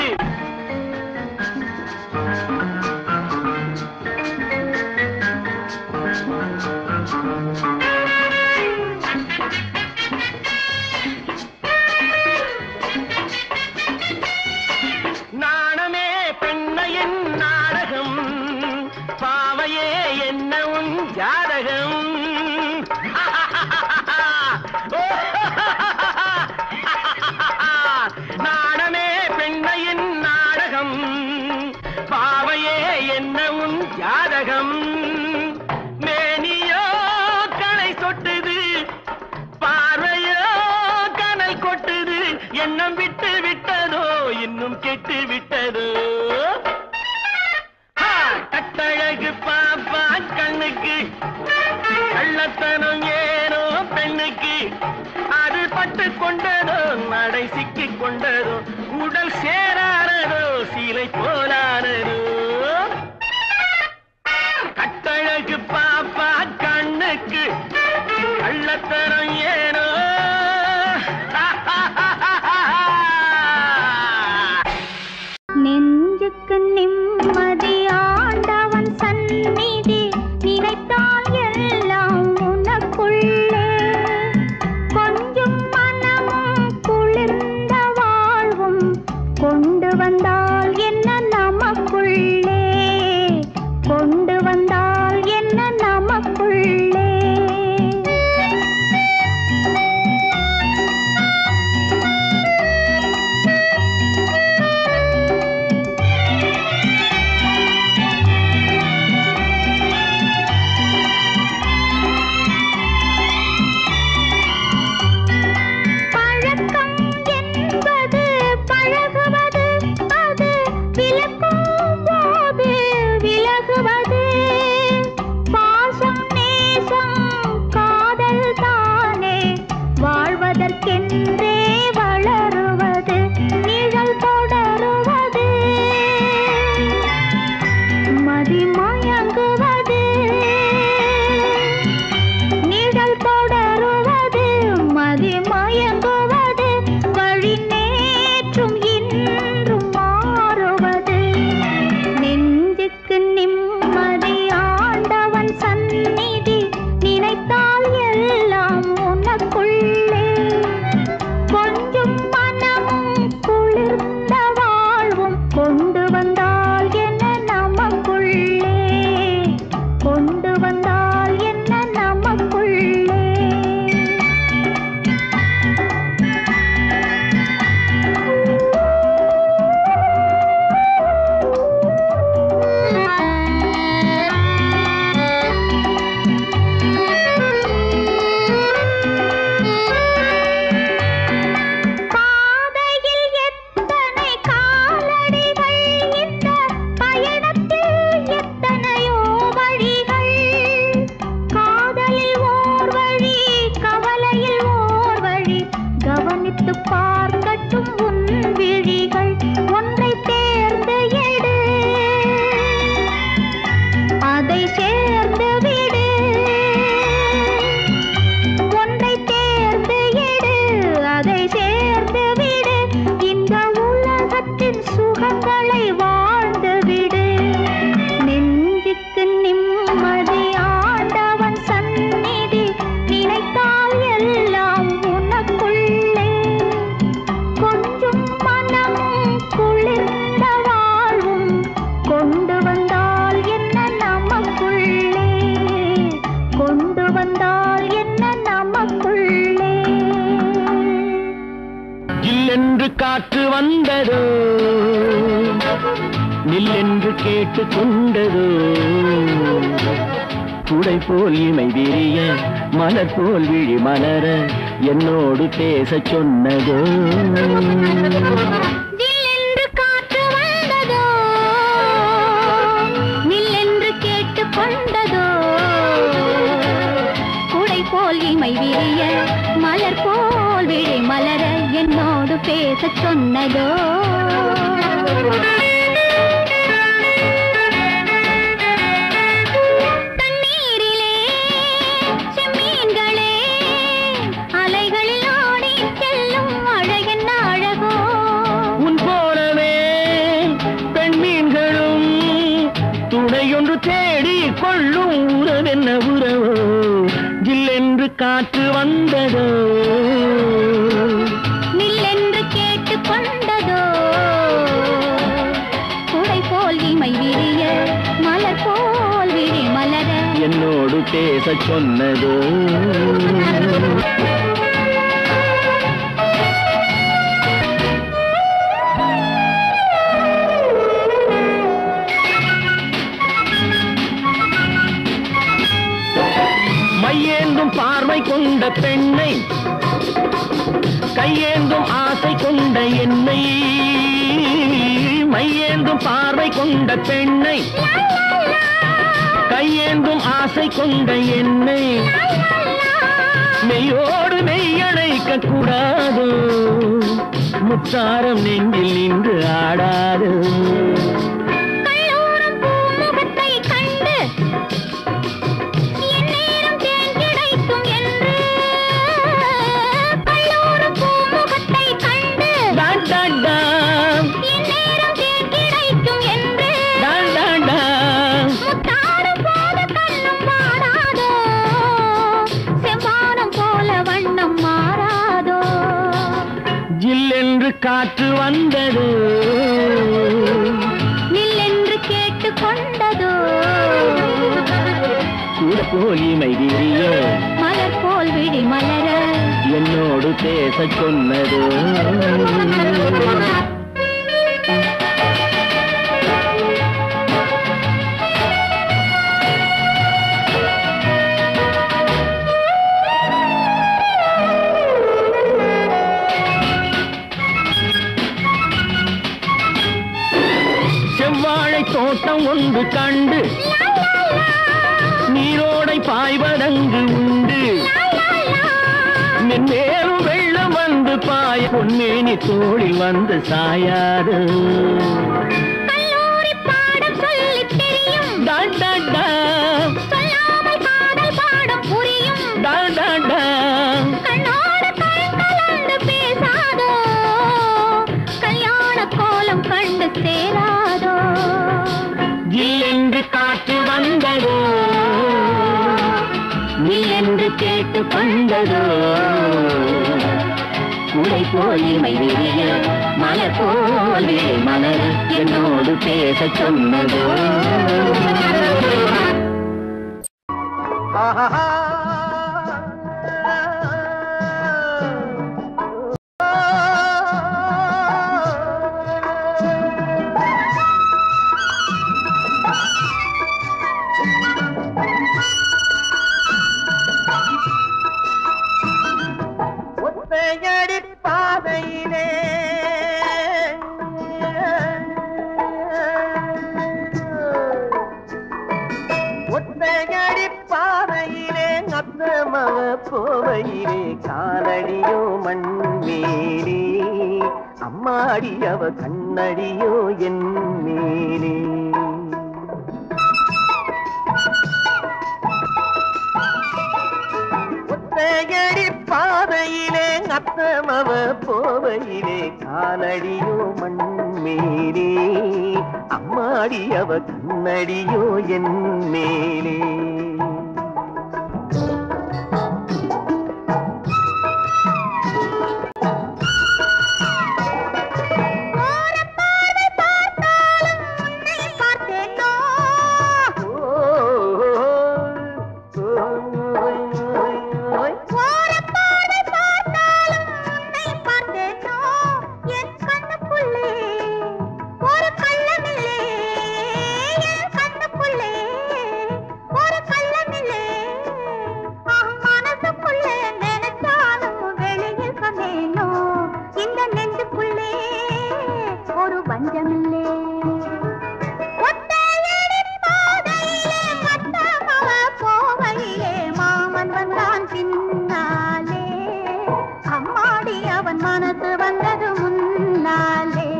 D: நாணமே பெண்ணையின் நாடகம் பாவையே என்ன உன் ஜாதகம் நாணமே பெண்ணையின் நாடகம் பாவையே என்ன உன் ஜாதகம் மேனியோ களை சொட்டுது பார்வையோ கனல் கொட்டுது எண்ணம் விட்டு விட்டதோ இன்னும் கெட்டு விட்டதோ ஆ, கட்டழகு பாப்பா கண்ணுக்கு கள்ளத்தனம் ஏனோ பெண்ணுக்கு அது பட்டு கொண்டதோ நடை சிக்கிக் கொண்டதோ உடல் சேரானதோ சீலை போலானதோ கட்டழகு பாப்பா கண்ணுக்கு கள்ளத்தனம் ஏனோ
C: நெஞ்சுக்கு நிம்மதி ஆண்டவன் சந்நிதி நினைத்தால் எல்லாம் உனக்குள்ளே கொஞ்சம் மனமும் குளிர்ந்த வாழ்வும் கொண்டு வந்தால் என்ன நமக்குள்ளே அதை சேர்ந்து விடு ஒன்றை தேர்ந்து எடு அதை சேர்ந்து விடு இந்த உலகத்தின் சுகங்களை வாழ்ந்து விடு நெஞ்சுக்கு நிம்மதி ஆண்டவன் சந்நிதி நினைத்தால் எல்லாம் உனக்குள்ளே கொஞ்சம் மனமும் குளிர்ந்த வாழ்வும் கொண்டு வந்தால் என்ன நமக்குள்ளே கொண்டு வந்தால் என்ன நமக்குள்ளே
D: ஜில்லென்று காற்று வந்ததோ நில்லென்று கேட்டு கொண்டதோ குடை போல் இமை விரிய மலர் போல் விழி மலர என்னோடு பேசச் சொன்னதோ
C: ஜில்லென்று காற்று வந்ததோ நில்லென்று கேட்டு கொண்டதோ குடை போல் இமை விரிய மலர் போல் விழி மலர என்னோடு பேசச் சொன்னதோ தண்ணீரிலே செம்மீன்களே அலைகளில் ஆடி செல்லும் அழகென்ன அழகோ
D: உன் போலவே பெண்மீன்களும் துணையொன்று தேடி கொள்ளும் உறவென்ன உறவோ ஜில்லென்று காற்று வந்ததோ
C: நில்லென்று கேட்டு கொண்டதோ குடை போல் இமை விரிய மலர் போல் விழி மலர
D: என்னோடு பேசச் சொன்னதோ மையேந்தும் பார்வை கொண்ட பெண்ணை கையேந்தும் ஆசை கொண்ட என்னை மையேந்தும் பார்வை கொண்ட பெண்ணை கையேந்தும் ஆசை கொண்ட என்னை மெய்யோடு மெய்யணைக்க கூடாது முத்தாரம் நெஞ்சில் நின்று ஆடாது
C: கல்லூரம் பூமுகத்தை கண்டு எந்நேரம் தேன் கிடைக்கும் என்று கல்லூரம் பூமுகத்தை கண்டு
D: டான் டான் டான்,
C: எந்நேரம் தேன் கிடைக்கும் என்று
D: டான் டான் டான்.
C: முத்தாடும் போது கண்ணும் மாறாதோ செவ்வானம் போல வண்ணம் மாறாதோ
D: ஜில்லென்று காற்று வந்தது
C: நில்லென்று கேட்டு கொண்டதோ
D: கூட போல் இமை விரிய
C: மலர் போல் விழி மலர
D: என்னோடு பேசச் சொன்னது செவ்வாழை தோட்டம் ஒன்று கண்டு நீரோடை பாய்வதங்கு உண்டு மென்மேலும் வெள்ளம் வந்து பாய பொன்மேனி தோளில் வந்து சாயாது
C: கல்லூரி பாடம் சொல்லித் தெரியும்
D: டான் டான் டான்,
C: சொல்லாமல் காதல் பாடம் புரியும்
D: டான் டான் டான்.
C: கண்ணோடு கண் கலந்து பேசாதோ கல்யாண கோலம் கண்டு சேராதோ
D: ஜில்லென்று காற்று வந்ததோ நீ என்று கேட்டு கொண்டதோ குடை போல் இமை விரிய மலர் போல் விழி மலர் என்னோடு பேசச் சொன்னதோ ஒத்தையடி பாதையிலே ஒத்தையடி பாதையிலே அத்தமவ போவையிலே காலடியோ மண்மேலே அம்மாடி அவ கண்ணடியோ என் மேலே
A: அத்தமவ போவையிலே காலடியோ மண்மேலே அம்மாடி அவ கண்ணடியோ என் மேலே
B: இந்த நெஞ்சுக்குள்ளே ஒரு பஞ்சமில்லே ஒத்தையடி பாதையிலே மத்தமவ போவையிலே மாமன் வந்தான் பின்னாலே அம்மாடி அவன் மனசு வந்தது முன்னாலே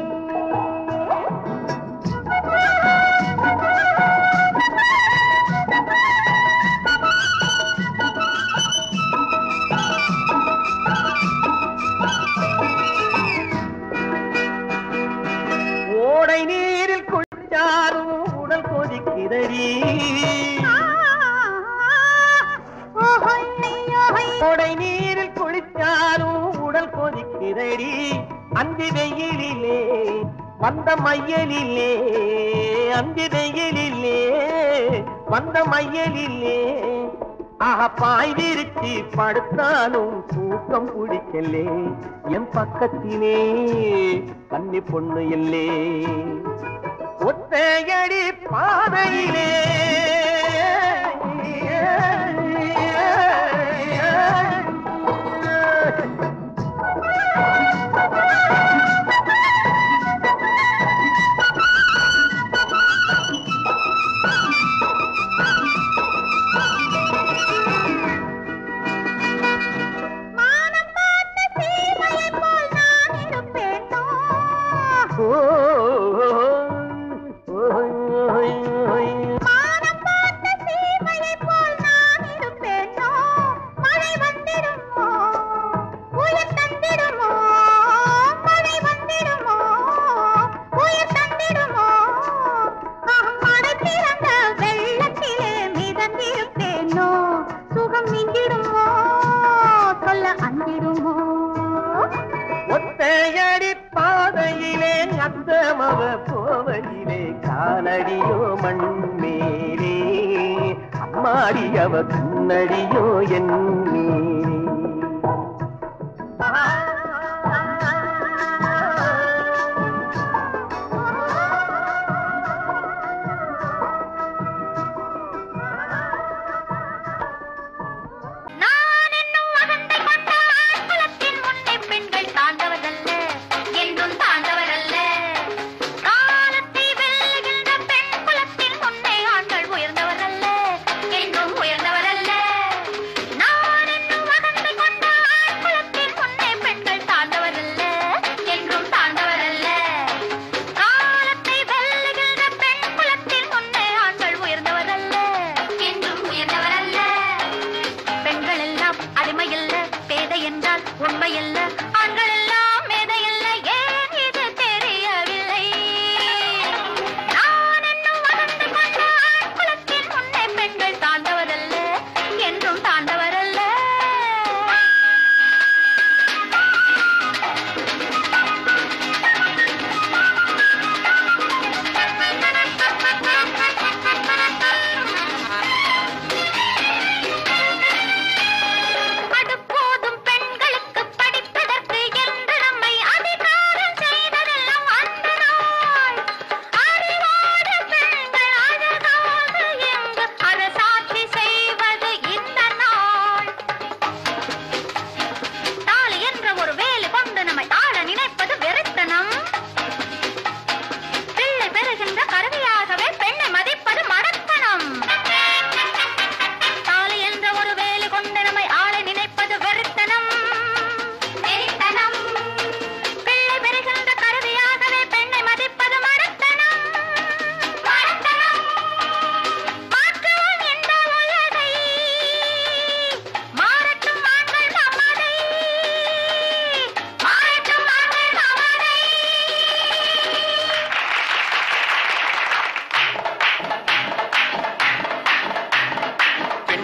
A: ஓடை நீரில் குளிச்சாலும் உடல் கொதிக்கிறடி ஓடை நீரில் குளிச்சாலும் உடல் கொதிக்கிறடி அந்தி வெயிலிலே வந்த மையலிலே அந்தி வெயிலிலே வந்த மையலிலே ஆஹா பாய் விரிச்சு படுத்தாலும் தூக்கம் பிடிக்கலே என் பக்கத்திலே கன்னி பொண்ணு இல்லே ஒத்தையடி பாதையிலே
B: மானம் பார்த்த சீமையைப் போல் நான் இருப்பேனோ? மானம் பார்த்த சீமையைப் போல் நான் இருப்பேனோ? மழை வந்திடுமோ? உயிர் தந்திடுமோ? மழை வந்திடுமோ? உயிர் தந்திடுமோ? ஆஹ், மடை திறந்த வெள்ளத்திலே மிதந்திருப்பேனோ? சுகம் மிஞ்சிடுமோ சொல்ல அஞ்சிடுமோ
A: ஒத்தையடி பாதையிலே அத்தமவ போவையிலே காலடியோ மண் மேலே அம்மாடி அவ கண்ணடியோ என் மேலே
B: நான் என்னும் அகந்தை கொண்ட ஆண்குலத்தின் முன்னே பெண்கள் தாண்டவதல்ல என்றும் தாண்டவரல்ல காலத்தை வெல்லுகின்ற பெண் குலத்தின் முன்னே ஆண்கள் உயர்ந்தவரல்ல என்றும் உயர்ந்தவரல்ல நான் என்னும் அகந்தை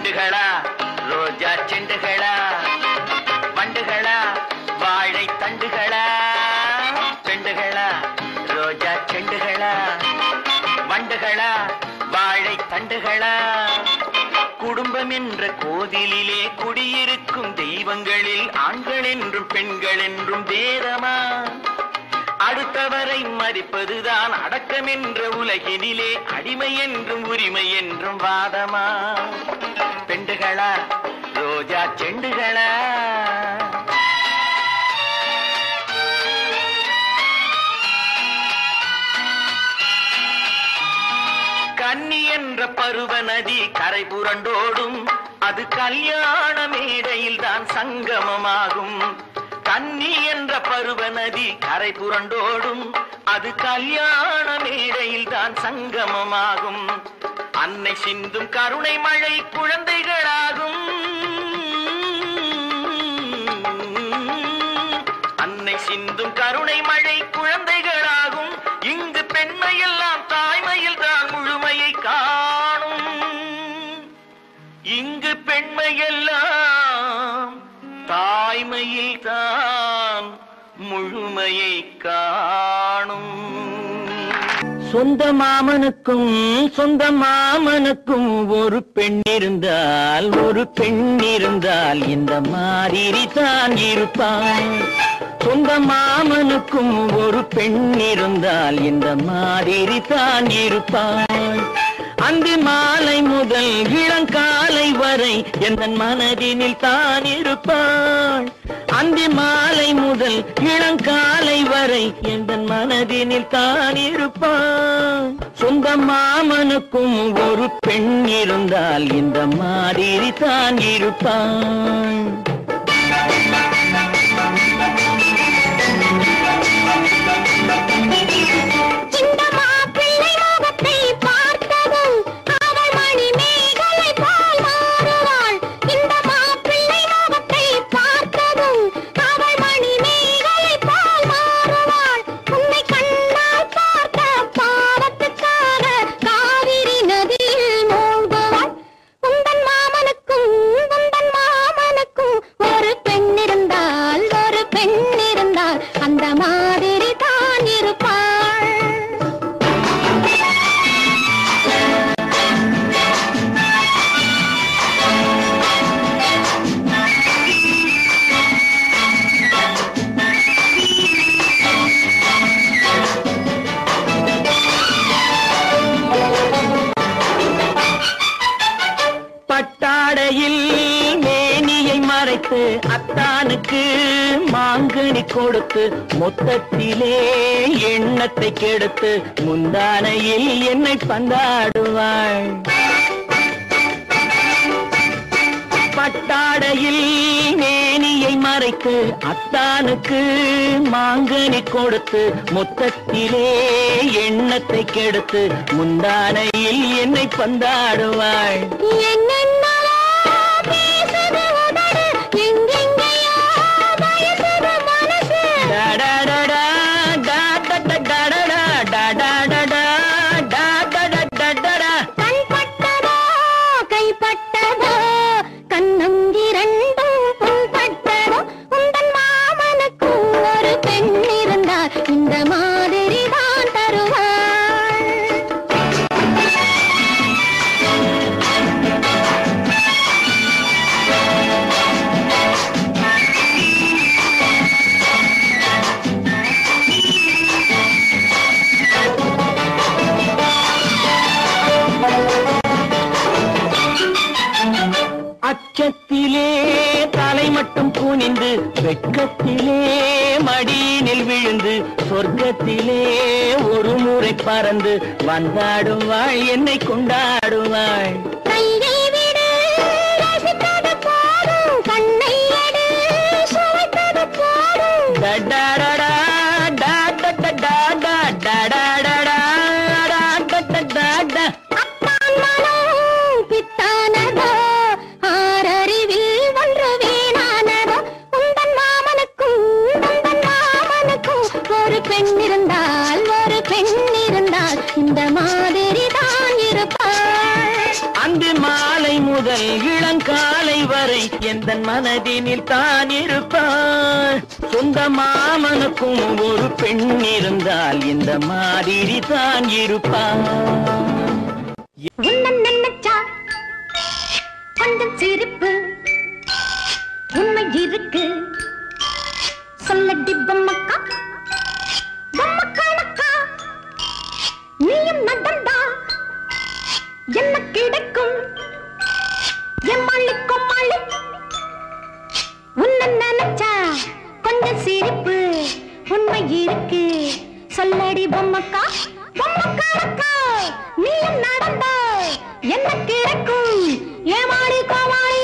E: பெண்டுகளா ரோஜா செண்டுகளா வண்டுகளா வாழை தண்டுகளா பெண்டுகளா ரோஜா செண்டுகளா வண்டுகளா வாழை தண்டுகளா குடும்பம் என்ற கோதிலிலே குடியிருக்கும் தெய்வங்களில் ஆண்கள் என்றும் பெண்கள் என்றும் வேதமா அடுத்தவரை மதிப்பதுதான் அடக்கம் என்ற உலகினிலே அடிமை என்றும் உரிமை என்றும் வாதமா பெண்டுகளா ரோஜா செண்டுகளா கன்னி என்ற பருவ நதி கரை புரண்டோடும் அது கல்யாண மேடையில் தான் சங்கமமாகும் கன்னி என்ற பருவ நதி கரை புரண்டோடும் அது கல்யாண மேடையில் தான் சங்கமமாகும் அன்னை சிந்தும் கருணை மழை குழந்தைகளாகும் அன்னை சிந்தும் கருணை மழை குழந்தைகளாகும் இங்கு பெண்மையெல்லாம் தாய்மையில் தான் முழுமையை காணும் இங்கு பெண்மையெல்லாம் தாய்மையில் தான் முழுமையை காணும்
A: சொந்த மாமனுக்கும் சொந்த மாமனுக்கும் ஒரு பெண் இருந்தால் ஒரு பெண் இருந்தால் இந்த மாதிரி தான் இருப்பான் சொந்த மாமனுக்கும் ஒரு பெண் இருந்தால் இந்த மாதிரி தான் இருப்பான் அந்தி மாலை முதல் இளங்காலை வரை எந்த மனதினில் தான் இருப்பாள் அந்தி மாலை முதல் இளங்காலை வரை எந்த மனதினில் தான் இருப்பாள் சொந்த மாமனுக்கும் ஒரு பெண் இருந்தால் இந்த மாதிரி தான் இருப்பான்
B: இந்த மாப்பிள்ளை முகத்தை பார்த்ததும் அவள் மணி மேகலை போல் மாறுவாள் இந்த மாப்பிள்ளை முகத்தை பார்த்ததும் அவள் மணி மேகலை போல் மாறுவாள் உன்னை கண்ணால் பார்த்த பாவத்துக்காக காவிரி நதியில் மூழ்குவாள் உந்தன் மாமனுக்கும் உந்தன் மாமனுக்கும் ஒரு பெண் இருந்தால் ஒரு பெண் இருந்தால் அந்த மாதிரி தான் இருப்பாள்
A: பட்டாடையில் மேனியை மறைத்து அத்தானுக்கு மாங்கனி கொடுத்து மொத்தத்திலே எண்ணத்தை கெடுத்து முந்தானையில் என்னை பந்தாடுவாள் பட்டாடையில் மேனியை மறைத்து அத்தானுக்கு மாங்கனி கொடுத்து மொத்தத்திலே எண்ணத்தை கெடுத்து முந்தானையில் என்னை பந்தாடுவாள்
B: என்னென்னவோ பேசுது உதடு, எங்கெங்கேயோ வயசுது மனசு.
A: டடடடா, டடடடடடா, டடடடா, டடடடடடா.
B: கண் பட்டதோ, கைப்பட்டதோ, கண்ணம் இரண்டும் புண்பட்டதோ, உந்தன் மாமனுக்கும் ஒரு பெண் இருந்தால் இந்த மாதிரி தான் தருவாள்
A: அச்சத்திலே தலை மட்டும் குனிந்து வெட்கத்திலே மடியினில் விழுந்து சொர்க்கத்திலே ஒரு முறை பறந்து வந்தாடுவாள் என்னை கொண்டாடுவாள்
B: கையை விடு ரசித்தது போதும் கண்ணை எடு சுவைத்தது போதும்
A: டடடடா, டடடடடா, டடடடடா, டடடடடா.
B: அப்பான் மனம் பித்தானதோ ஆறறிவில் ஒன்று வீணானதோ உந்தன் மாமனுக்கும் உந்தன் மாமனுக்கும் ஒரு பெண் இருந்தால் ஒரு பெண் இருந்தால் இந்த மாதிரி தான் இருப்பாள்
A: அன்று மாலை
E: முதல் இளங்காலை வரை எந்த மனதினில் தான் இருப்பாள் சொந்த மாமனுக்கும் ஒரு பெண் இருந்தால் இந்த மாதிரி தான் இருப்பாள்
B: உன்னை நினைச்சா கொஞ்சம் சிரிப்பு உண்மை இருக்கு சொல்லடி பொம்மக்கா பொம்மக்கானக்கா நீயும் நடந்தா என்ன கிடைக்கும் எம்மாளி கொம்மாளி உன்னை நினைச்சா கொஞ்சம் சிரிப்பு உண்மை இருக்கு சொல்லடி பொம்மக்கா பொம்மக்கானக்கா நீயும் நடந்த என்ன கிடைக்கும் ஏமாடி கோமாளி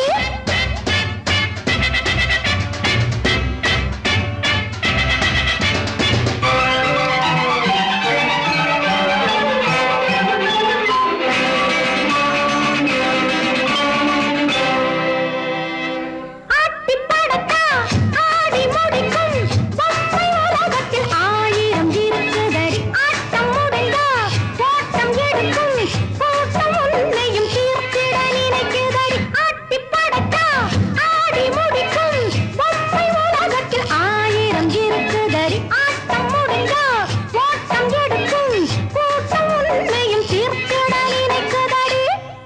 B: ஆட்டி படக்கா ஆடி முடிக்கும் பொம்மை உலகத்தில் ஆயிரம் இருக்குதடி ஆட்டம் முடிந்தா ஓட்டம் எடுக்கும் கூட்டம் உன்னையும் தீர்த்திட நினைக்குதடி ஆட்டி படக்கா ஆடி முடிக்கும் பொம்மை உலகத்தில் ஆயிரம் இருக்குதடி ஆட்டம் முடிந்தா ஓட்டம் எடுக்கும் கூட்டம் உன்னையும் தீர்த்திட நினைக்குதடி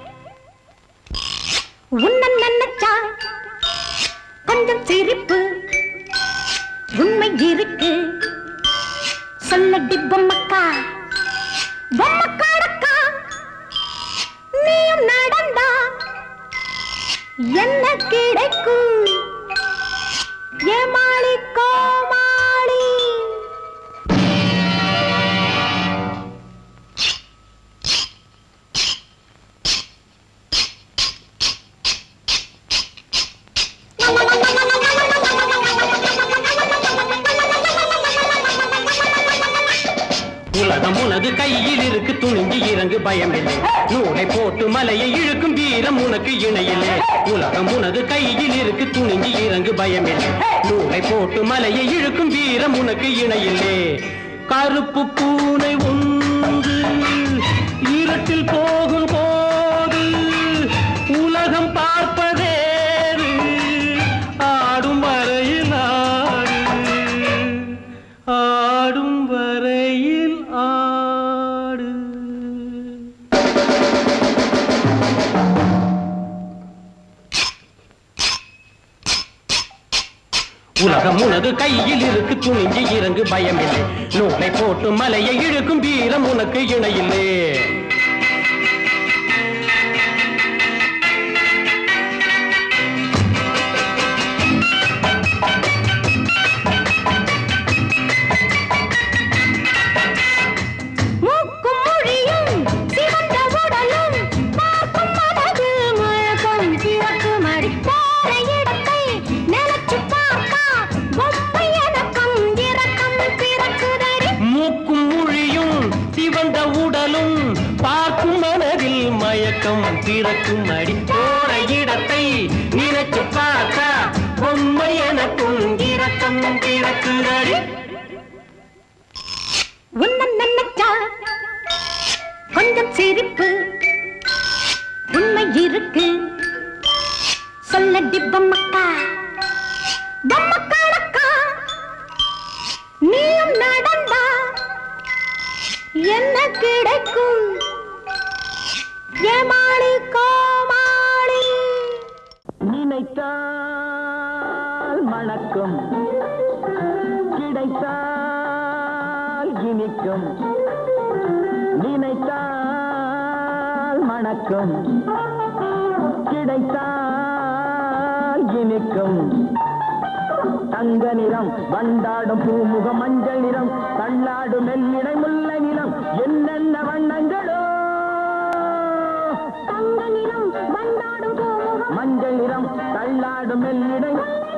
B: உன்னை நினைச்சா கொஞ்சம் சிரிப்பு உண்மை இருக்கு சொல்லடி பொம்மக்கா பொம்மக்காரக்கா நீயும் நடந்தா என்ன கிடைக்கும் ஏமாளி கோமாளி
F: உலகம் உனது கையில் இருக்கு துணிஞ்சு இறங்கு பயமில்லை நூலை போட்டு மலையை இழுக்கும் வீரம் உனக்கு இணையில்லை உலகம் உனது கையில் இருக்கு துணிஞ்சு இறங்கு பயமில்லை நூலை போட்டு மலையை இழுக்கும் வீரம் உனக்கு இணையில்லை கருப்பு பூனை ஒன்று இருட்டில் போகும் போது உலகம் பார்ப்பதேறு ஆடும் வரையில் ஆடு ஆடும் வரையில் ஆடு உலகம் உனது கையில் இருக்கு துணிஞ்சு இறங்கு பயமில்லை நூலை போட்டு மலையை இழுக்கும் வீரம் உனக்கு இணையில்லை
B: மூக்கும் மொழியும் சிவந்த உடலும் பார்க்கும் மனது முழக்கம் பிறக்கும் அடி போற இடத்தை நினைச்சு பார்த்தா பொம்மை எனக்கும் இறக்கம் பிறக்குதடி
F: மூக்கும் மொழியும் சிவந்த உடலும் பார்க்கும் மனதில் மயக்கம் பிறக்கும் அடி போற இடத்தை நினைச்சு பார்த்தா பொம்மை எனக்கும் இறக்கம் பிறக்குதடி
B: உன்னை நினைச்சா கொஞ்சம் சிரிப்பு உண்மை இருக்கு சொல்லடி பொம்மக்கா பொம்மக்காரக்கா நீயும் நடந்தா என்ன கிடைக்கும் ஏமாளி கோமாளி
A: நினைத்தால் மணக்கும் கிடைத்தால் இனிக்கும் நினைத்தால் மணக்கும் கிடைத்தால் இனிக்கும் தங்க நிறம் வண்டாடும் பூமுகம் மஞ்சள் நிறம் தள்ளாடும் மெல்லிடை முல்லை நிறம் என்னென்ன வண்ணங்களோ
B: தங்க நிறம் வண்டாடும் பூமுகம்
A: மஞ்சள் நிறம் தள்ளாடும் மெல்லிடை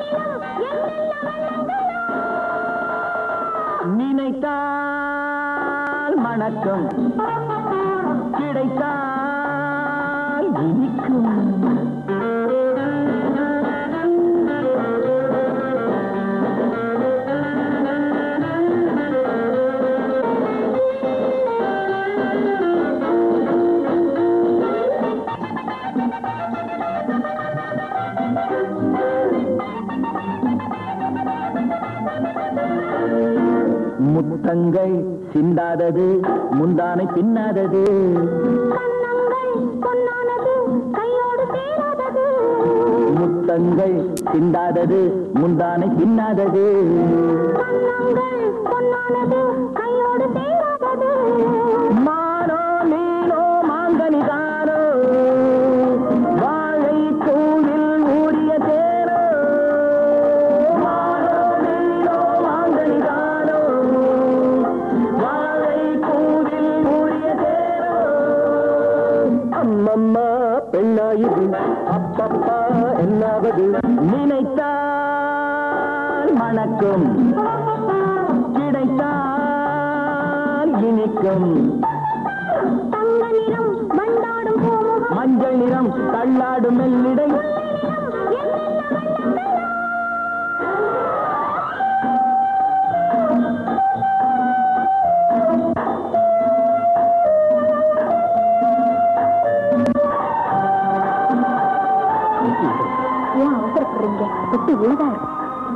A: நினைத்தால் மணக்கும் கிடைத்தால் இனிக்கும் முத்தங்கள் சிந்தாதது முந்தானை பின்னாதது
B: கண்ணங்கள் பொன்னானது கையோடு சேராதது
A: முத்தங்கள் சிந்தாதது முந்தானை பின்னாதது
B: கண்ணங்கள் பொன்னானது கையோடு சேராதது
A: மானோ மீனோ மாங்கனிதானோ வாழை பூவில் ஊறிய தேரோ மானோ மீனோ மாங்கனிதானோ வாழை பூவில் ஊறிய தேரோ அம்மம்மா பெண்ணாயுது அப்பப்பா என்னாவது நினைத்தால் மணக்கும் கிடைத்தால் இனிக்கும்
B: தங்க நிறம் மண்டாடும் பூமுகம்
A: மஞ்சள் நிறம் தள்ளாடும் மெல்லிடை
B: ஏன் அவசரப்படுறீங்க தொட்டு உள்ளதா இருக்கும்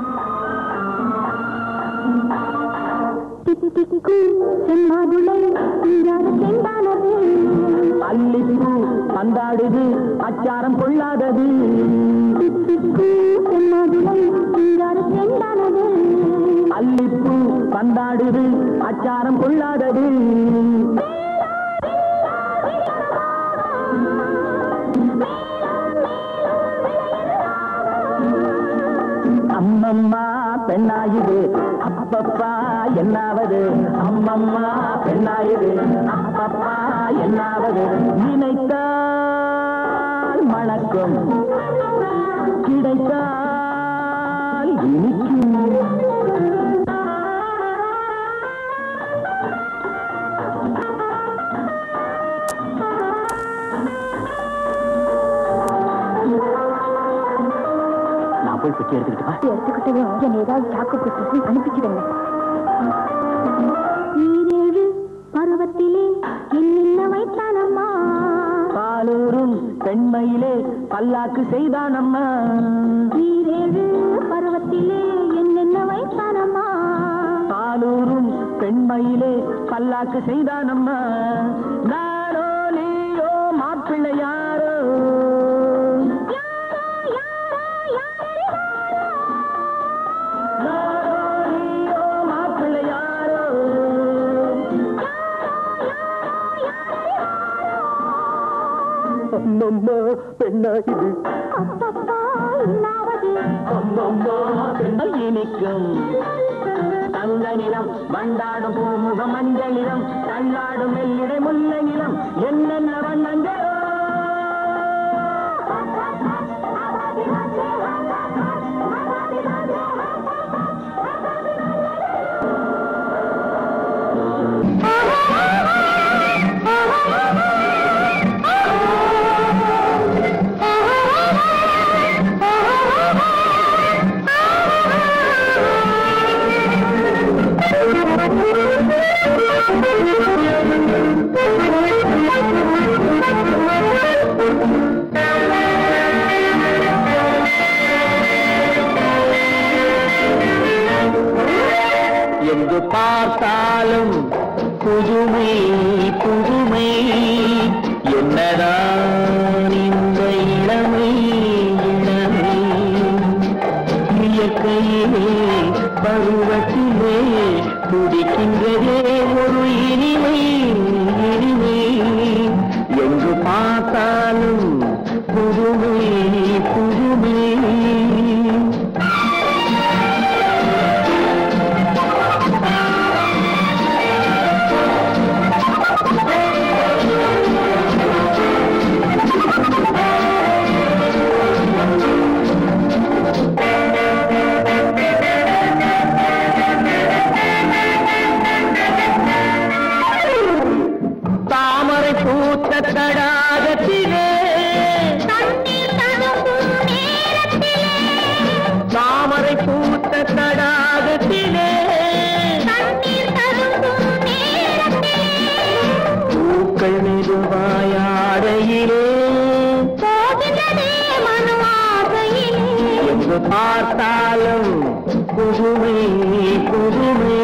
B: தித்திக்கு செம்மாதுளை தீராத செண்டானது
A: அல்லிப்பூ பந்தாடுது அச்சாரம் கொள்ளாதது
B: தித்திக்கு செம்மாதுளை தீராத செண்டானது
A: அல்லிப்பூ பந்தாடுது அச்சாரம் கொள்ளாதது அம்மம்மா பெண்ணாயுது அப்பப்பா என்னாவது அம்மம்மா பெண்ணாயுது அப்பப்பா என்னாவது நினைத்தால் மணக்கும் கிடைத்தால் இனிக்கும் நான் போய் பெட்டி எடுத்துக்கிட்டு வா
B: எடுத்துக்கிட்டதும் என்னை ஏதாவது சாக்கு கொடுத்து அனுப்பிச்சிடுங்க ஈரேழு பருவத்திலே என்னென்ன வைத்தானம்மா
A: பாலூரும் பெண்மையிலே பல்லாக்கு செய்தானம்மா
B: ஈரேழு பருவத்திலே என்னென்ன வைத்தானம்மா
A: பாலூரும் பெண்மையிலே பல்லாக்கு செய்தானம்மா நானோ நீயோ மாப்பிள்ளை யாரோ நானோ நீயோ மாப்பிள்ளை யாரோ அம்மம்மா பெண்ணாயுது
B: அப்பப்பா என்னாவது
A: அம்மம்மா பெண்ணால் இனிக்கும் தங்க நிலம் வண்டாடும் பூமுகம் மஞ்சள் நிறம் தள்ளாடும் மெல்லிடை முல்லை நிலம் என்னென்ன வண்ணங்களோ எங்கு பார்த்தாலும் புதுமை புதுமை என்னதான் இந்த இளமை இளமை இயற்கையிலே பருவத்திலே துடிக்கின்றதே ஒரு இனிமை இனிமை எங்கு பார்த்தாலும் புதுமை புதுமை எங்கு பார்த்தாலும் புதுமை புதுமை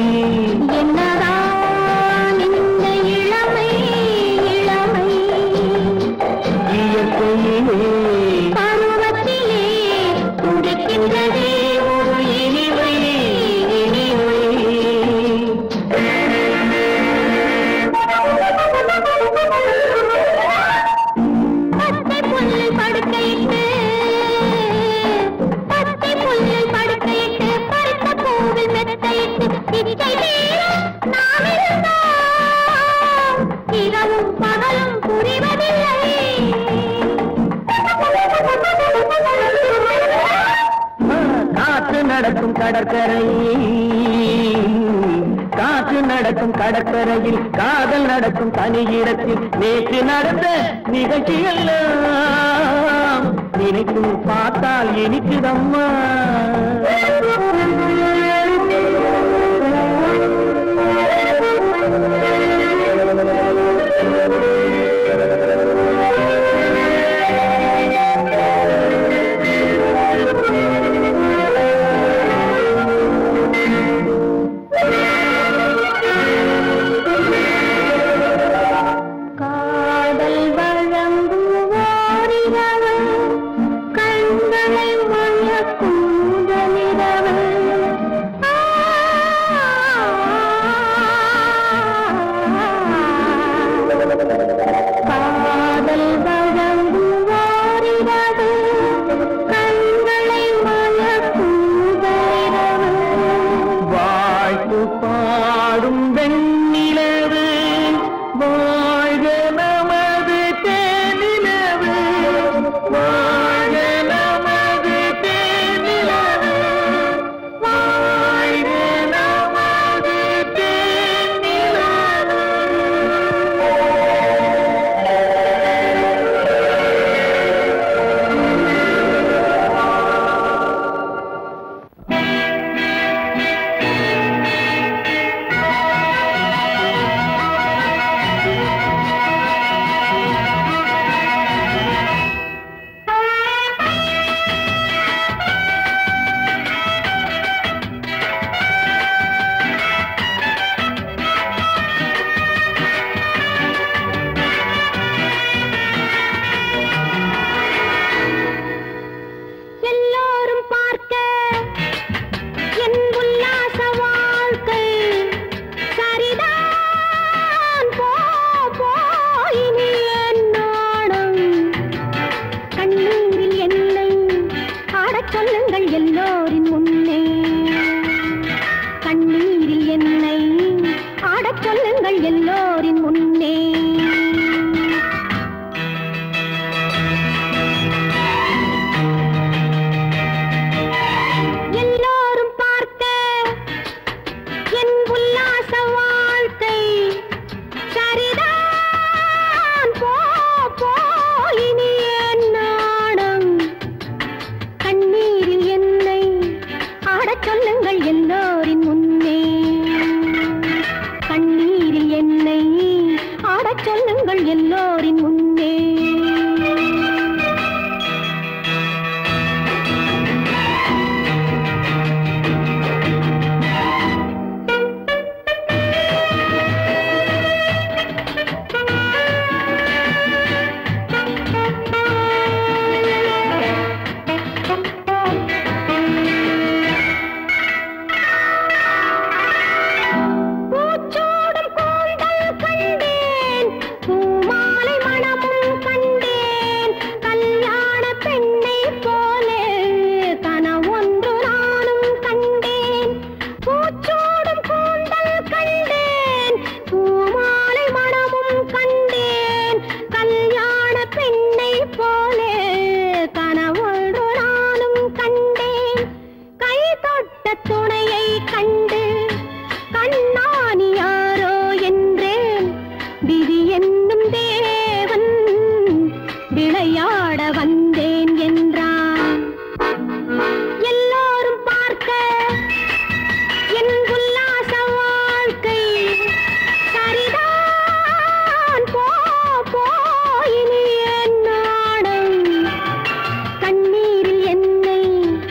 C: என்னதான் இந்த இளமை இளமை
A: இயற்கையிலே
C: பருவத்திலே துடிக்கின்றதே ஒரு இனிமை இனிமை பச்சை புல்லில் படுக்கையிட்டு பச்சை புல்லில் படுக்கையிட்டு பறித்த பூவில் மெத்தையிட்டு இச்சை தீர நாம் இருந்தோம் இரவும் பகலும் புரிவதில்லை
A: காற்று நடக்கும் கடற்கரையில் காற்று நடக்கும் கடற்கரையில் காதல் நடக்கும் தனி இடத்தில் நேற்று நடந்த நிகழ்ச்சியெல்லாம் நினைத்து பார்த்தால் இனிக்குதம்மா
C: காதல் வழங்குவோரிரவு கண்களை மயக்கும் முதலிரவு ஆ, காதல் வழங்குவோரிரவு கண்களை மயக்கும் முதலிரவு
A: வாழ்த்து பாடும் வெண்ணிலவு வாழ்க நமது தேனிலவு வாழ்க நமது தேனிலவு வாழ்க நமது
C: எல்லோரும் பார்க்க என் உல்லாச வாழ்க்கை சரிதான் போ போ இனி என் நாடம் கண்ணீரில் என்னை ஆடச் சொல்லுங்கள் எல்லோரின் முன்னே கண்ணீரில் என்னை ஆடச் சொல்லுங்கள் எல்லோரின் முன்னே எல்லோரும் பார்க்க என் உல்லாச வாழ்க்கை சரிதான் போ போ இனி என் நாடம் கண்ணீரில் என்னை ஆடச் சொல்லுங்கள் எல்லோரின் முன்னே கண்ணீரில் என்னை ஆடச் சொல்லுங்கள் எல்லோரின் முன்னே பூச்சூடும் கூந்தல் கண்டேன் பூமாலை மணமும் கண்டேன் கல்யாண பெண்ணை போலே கனவொன்று நானும் கண்டேன் பூச்சூடும் கூந்தல் கண்டேன் பூமாலை மணமும் கண்டேன் கல்யாண பெண்ணை போலே கனவொன்று நானும் கண்டேன் கை தொட்ட துணையை கண்டு கண்ணானி யாரோ என்றேன் விதி என்னும் தேவன் விளையாட வந்தேன் என்றான் எல்லோரும் பார்க்க என் உல்லாச வாழ்க்கை சரிதான் போ போ இனி என் நாடம் கண்ணீரில் என்னை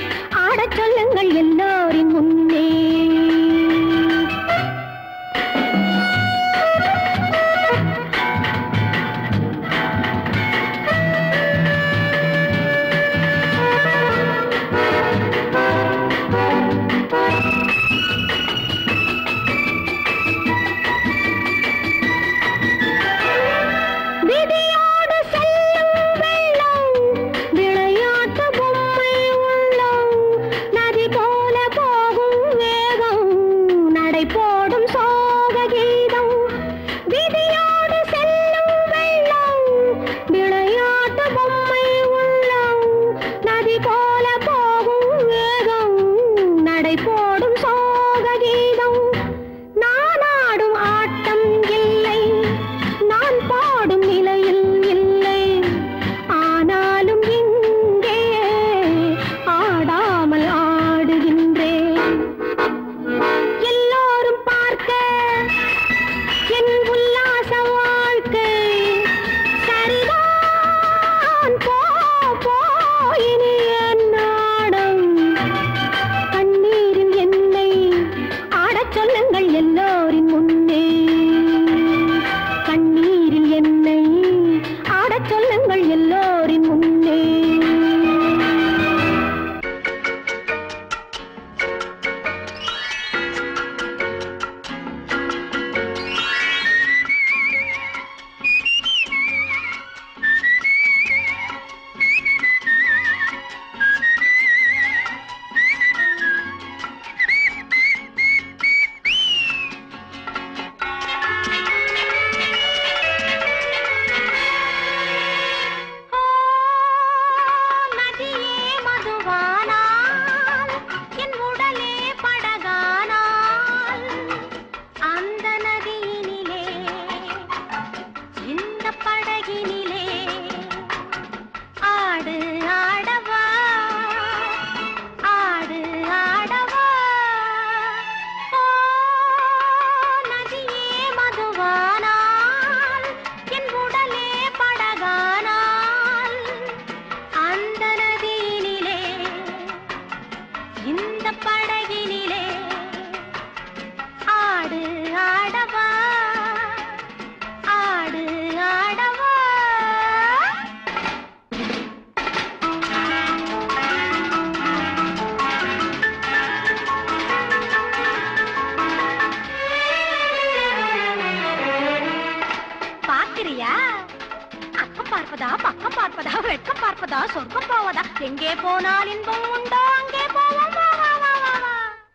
C: பார்ப்பதா சொர்க்கம் போவதா எங்கே போனால் இன்பம் உண்டோ அங்கே போவோம் வா வா வா வா வா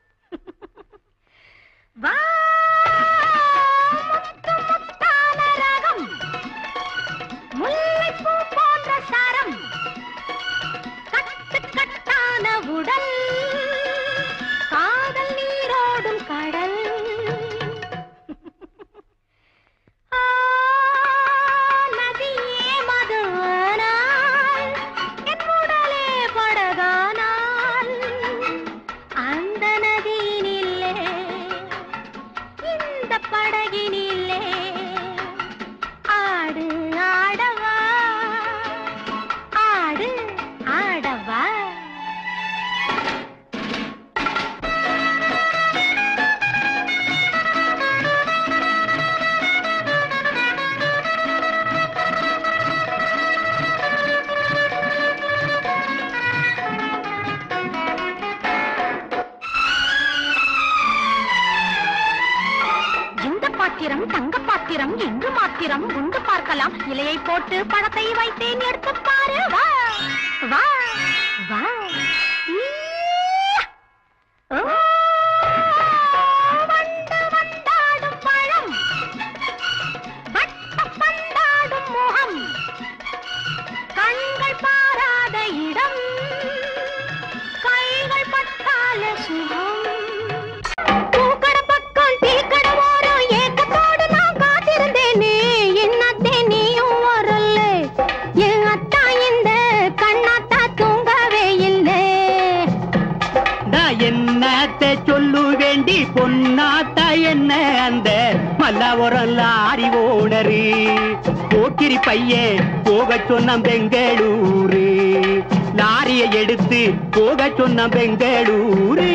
C: வா முத்து முத்தான ரகம் முல்லைப்பூ போன்ற சரம் கட்டு கட்டான உடல் காதல் நீரோடும் கடல் ஆ, நதியே மதுவானாள், என் உடலே படகானாள். அந்த நதியினிலே இந்த படகினிலே ஆடு ஆடவா ஆடு ஆடவா இந்த பாத்திரம் தங்க பாத்திரம் என்று மாத்திரம் உண்டு பார்க்கலாம் இலையை போட்டு பழத்தை வைத்தேன் எடுத்து பாரு வா வா வா ஈயா! ஓ, வண்டு வண்டாடும் பழம் வட்ட பந்தாடும் முகம் கண்கள் பாராத இடம் கைகள் பட்டால சுகம் பூக்கட பக்கம் டீக்கட ஓரம் ஏக்கத்தோடு நான் காத்திருந்தேனே என்னத்தே நீயும் வரல என் அத்தா இந்த கண்ணாத்தா தூங்கவே இல்லை
A: நான் என்னத்தை சொல்லு வேண்டி பொன்னாத்தா என்ன அந்த மல்லாவரம் லாரி ஓனரு போக்கிரி பையன் போக சொன்ன பெங்களூரு லாரியை எடுத்து போக சொன்ன பெங்களூரு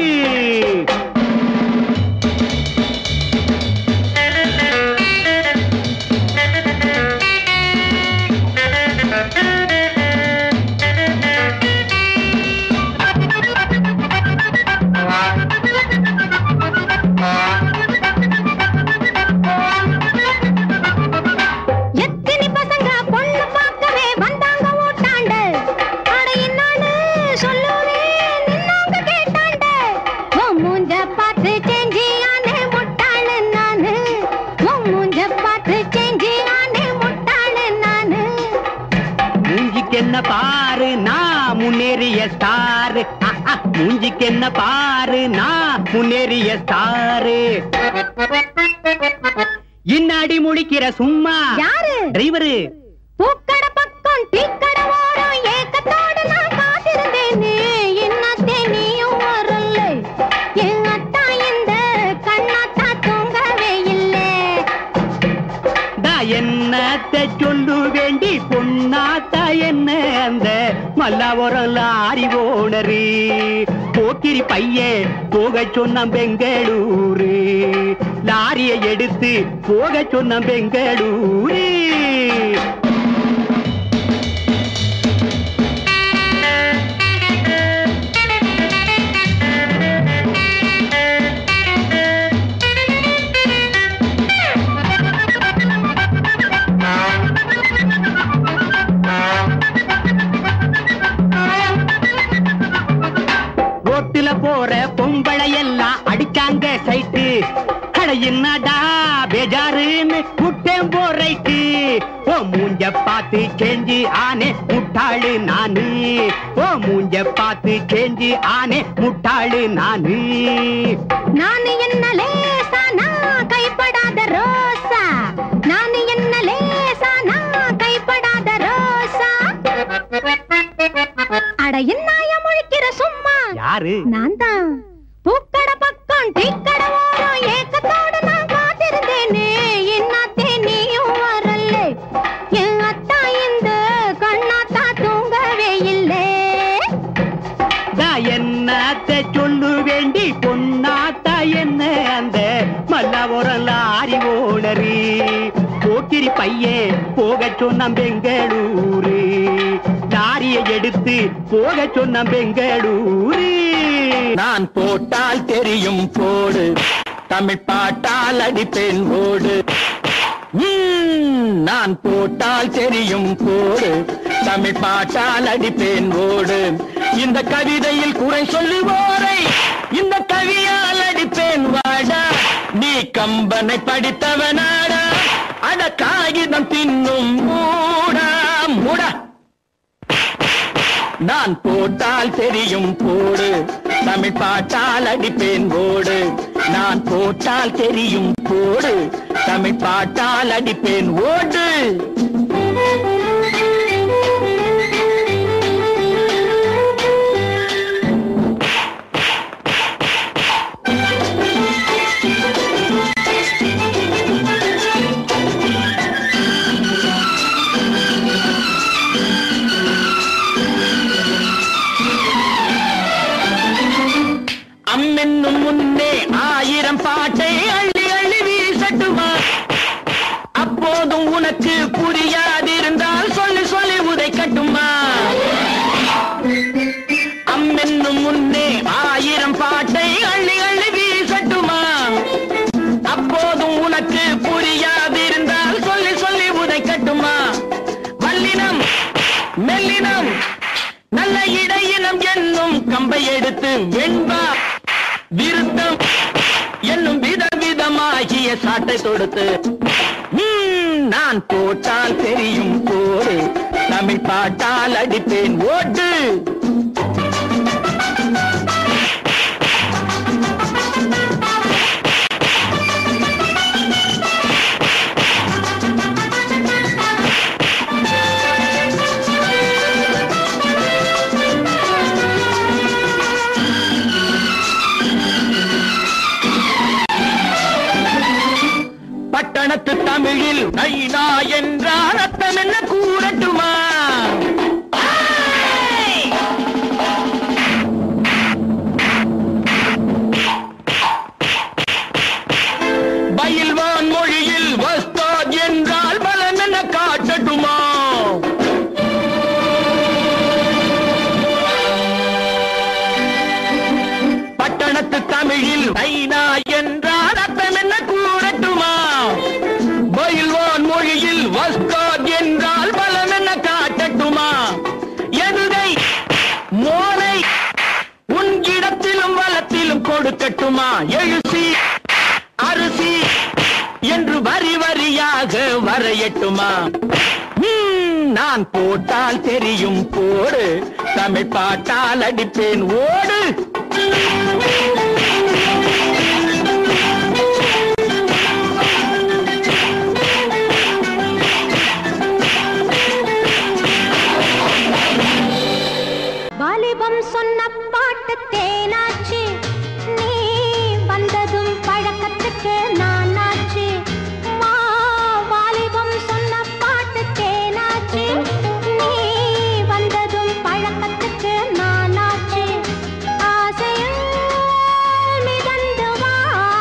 C: எத்தனை பசங்க பொண்ணு பார்க்கவே வந்தாங்க ஓட்டாண்ட அட என்னான்னு சொல்லுவேன் நின்னாங்க கேட்டாண்ட உன் மூஞ்ச பார்த்து செஞ்சு ஆனே முட்டாளு நானு உன் மூஞ்ச பார்த்து செஞ்சு ஆனே முட்டாளு நானு
A: மூஞ்சிக்கு என்ன பாரு நான் முன்னேறிய ஸ்டாரு மூஞ்சிக்கு என்ன பாரு நான் முன்னேறிய ஸ்டாரு இன்னாடி முழிக்கிற சும்மா
C: யாரு
A: டிரைவரு
C: பூக்கட பக்கம் டீக்கட ஓரம் ஏக்கத்தோடு நான் காத்திருந்தேனே என்னத்தே நீயும் வரல என் அத்தா இந்த கண்ணாத்தா தூங்கவே இல்லை
A: தா என்னத்தை சொல்லு வேண்டி பொன்னாத்தா என்ன அந்த மல்லாவரம் லாரி ஓனரு போக்கிரி பையன் போக சொன்ன பெங்களூரு லாரியை எடுத்து போக சொன்ன பெங்களூரு ரோட்டுல போற பொம்பளை எல்லாம் அடிச்சாங்க சைட்டு அட என்னடா பேஜாருன்னு முட்டேன் போரைட்டு ஓ மூஞ்ச பார்த்து சேஞ்சி ஆனே முட்டாளு நானு ஓ மூஞ்ச பார்த்து சேஞ்சி ஆனே முட்டாளு நானு
C: நானு என்ன லேசா நான் கைப்படாத ரோசா நானு என்ன லேசா நான் கைப்படாத ரோசா அட என்னாய முழிக்கிற சும்மா
A: யாரு
C: நான் தான் பூக்கட பக்கம் டீக்கட ஓரம் ஏக்கத்தோடு நான் காத்திருந்தேனே என்னத்தே நீயும் வரல என் அத்தா இந்த கண்ணாத்தா தூங்கவே இல்லை
A: தா என்னத்தை சொல்லு வேண்டி பொன்னாத்தா என்ன அந்த மல்லாவரம் லாரி ஓனரு போக்கிரி பையன் போக சொன்ன பெங்களூரு லாரியை எடுத்து போக சொன்ன பெங்களூரு
E: நான் போட்டால் தெரியும் போடு தமிழ் பாட்டால் அடிப்பேன் ஓடு ம், நான் போட்டால் தெரியும் போடு தமிழ் பாட்டால் அடிப்பேன் ஓடு இந்த கவிதையில் குறை சொல்லுவோரை இந்த கவியால் அடிப்பேன் வாடா நீ கம்பனை படித்தவனாடா அட காகிதம் தின்னும் மூடா மூடா நான் போட்டால் தெரியும் போடு தமிழ் பாட்டால் அடிப்பேன் ஓடு நான் போட்டால் தெரியும் போடு தமிழ் பாட்டால் அடிப்பேன் ஓடு அம்மென்னும் முன்னே ஆயிரம் பாட்டை அள்ளி அள்ளி வீசட்டுமா அப்போதும் உனக்கு புரியாதிருந்தால் சொல்லி சொல்லி உதைக்கட்டுமா அம்மென்னும் முன்னே ஆயிரம் பாட்டை அள்ளி அள்ளி வீசட்டுமா அப்போதும் உனக்கு புரியாதிருந்தால் சொல்லி சொல்லி உதைக்கட்டுமா வல்லினம் மெல்லினம் நல்ல இடையினம் என்னும் கம்பை எடுத்து வெண்பா விருத்தம் என்னும் விதவிதமாகிய சாட்டை தொடுத்து ம், நான் போட்டால் தெரியும் போடு தமிழ் பாட்டால் அடிப்பேன் ஓட்டு பட்டணத்து தமிழில் நைனா என்றால் அர்த்தம் என்ன கூறட்டுமா ஆய்! பயில்வான் மொழியில் வஸ்தாத் என்றால் பலம் என்ன காட்டட்டுமா பட்டணத்து தமிழில் ஐநா என்றால் அர்த்தம் என்ன கூறட்டுமா பயில்வான் மொழியில் வஸ்தாத் என்றால் பலம் என்ன காட்டட்டுமா எதுகை மோனை உன் இடத்திலும் வளத்திலும் கொடுக்கட்டுமா எழுசி அரிசி என்று வரி வரியாக வரையட்டுமா ம், நான் போட்டால் தெரியும் போடு தமிழ் பாட்டால் அடிப்பேன் ஓடு
C: வாலிபம் சொன்ன பாட்டு தேனாச்சு நீ வந்ததும் பழக்கத்துக்கு நானாச்சு மா வாலிபம் சொன்ன பாட்டு தேனாச்சு நீ வந்ததும் பழக்கத்துக்கு நானாச்சு ஆசையில் மிதந்து வா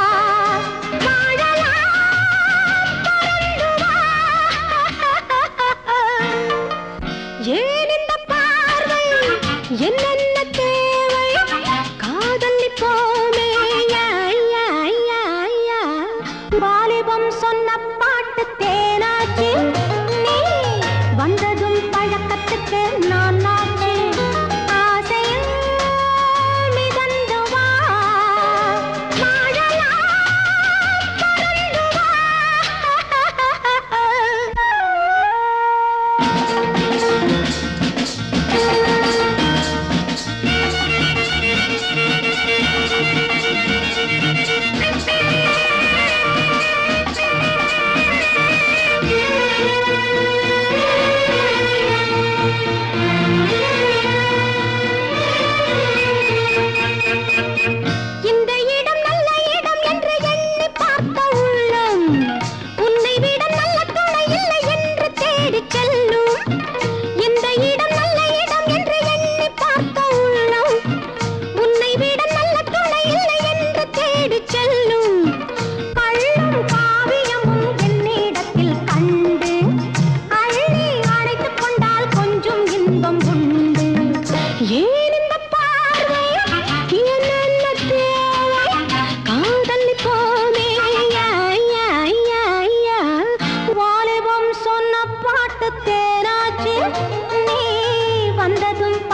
C: வாழலாம் பறந்து வா ஏன் இந்த பார்வை என்னென்ன தேவை காதலிப்போமே யா, யா, யா, யா. வாலிபம் சொன்ன பாட்டு தேனாச்சு நீ வந்ததும் பழக்கத்துக்கு நான் நாச்சு ஆசையில் மிதந்து வா வாழலாம் பறந்து வா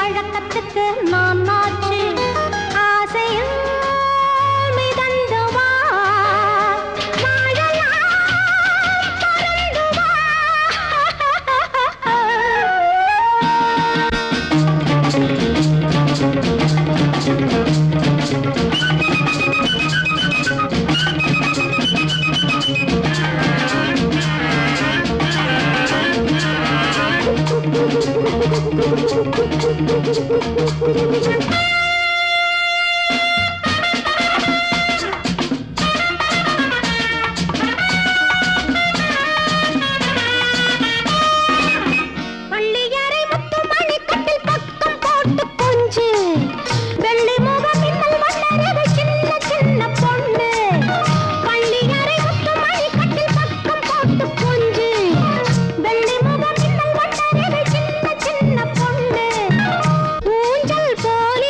C: பழக்கத்துக்கு நான் ஆச்சு ஆசையும் மிதந்து வா வாழலாம் பறந்து வா பள்ளியறை முத்துமணி கட்டில் பக்கம் போட்டு கொஞ்சு வெள்ளி முகம் மின்னல் வண்ணரவு சின்ன சின்ன பொண்ணு பள்ளியறை முத்துமணி கட்டில் பக்கம் போட்டு கொஞ்சு வெள்ளி முகம் மின்னல் வண்ணரவு சின்ன சின்ன பொண்ணு ஊஞ்சல் போல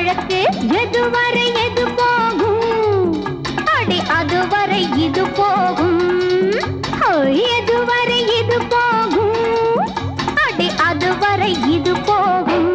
C: வழக்கு எதுவரை எது போகும் அடி அதுவரை இது போகும் ஹோய், எதுவரை இது போகும் அடி அதுவரை இது போகும்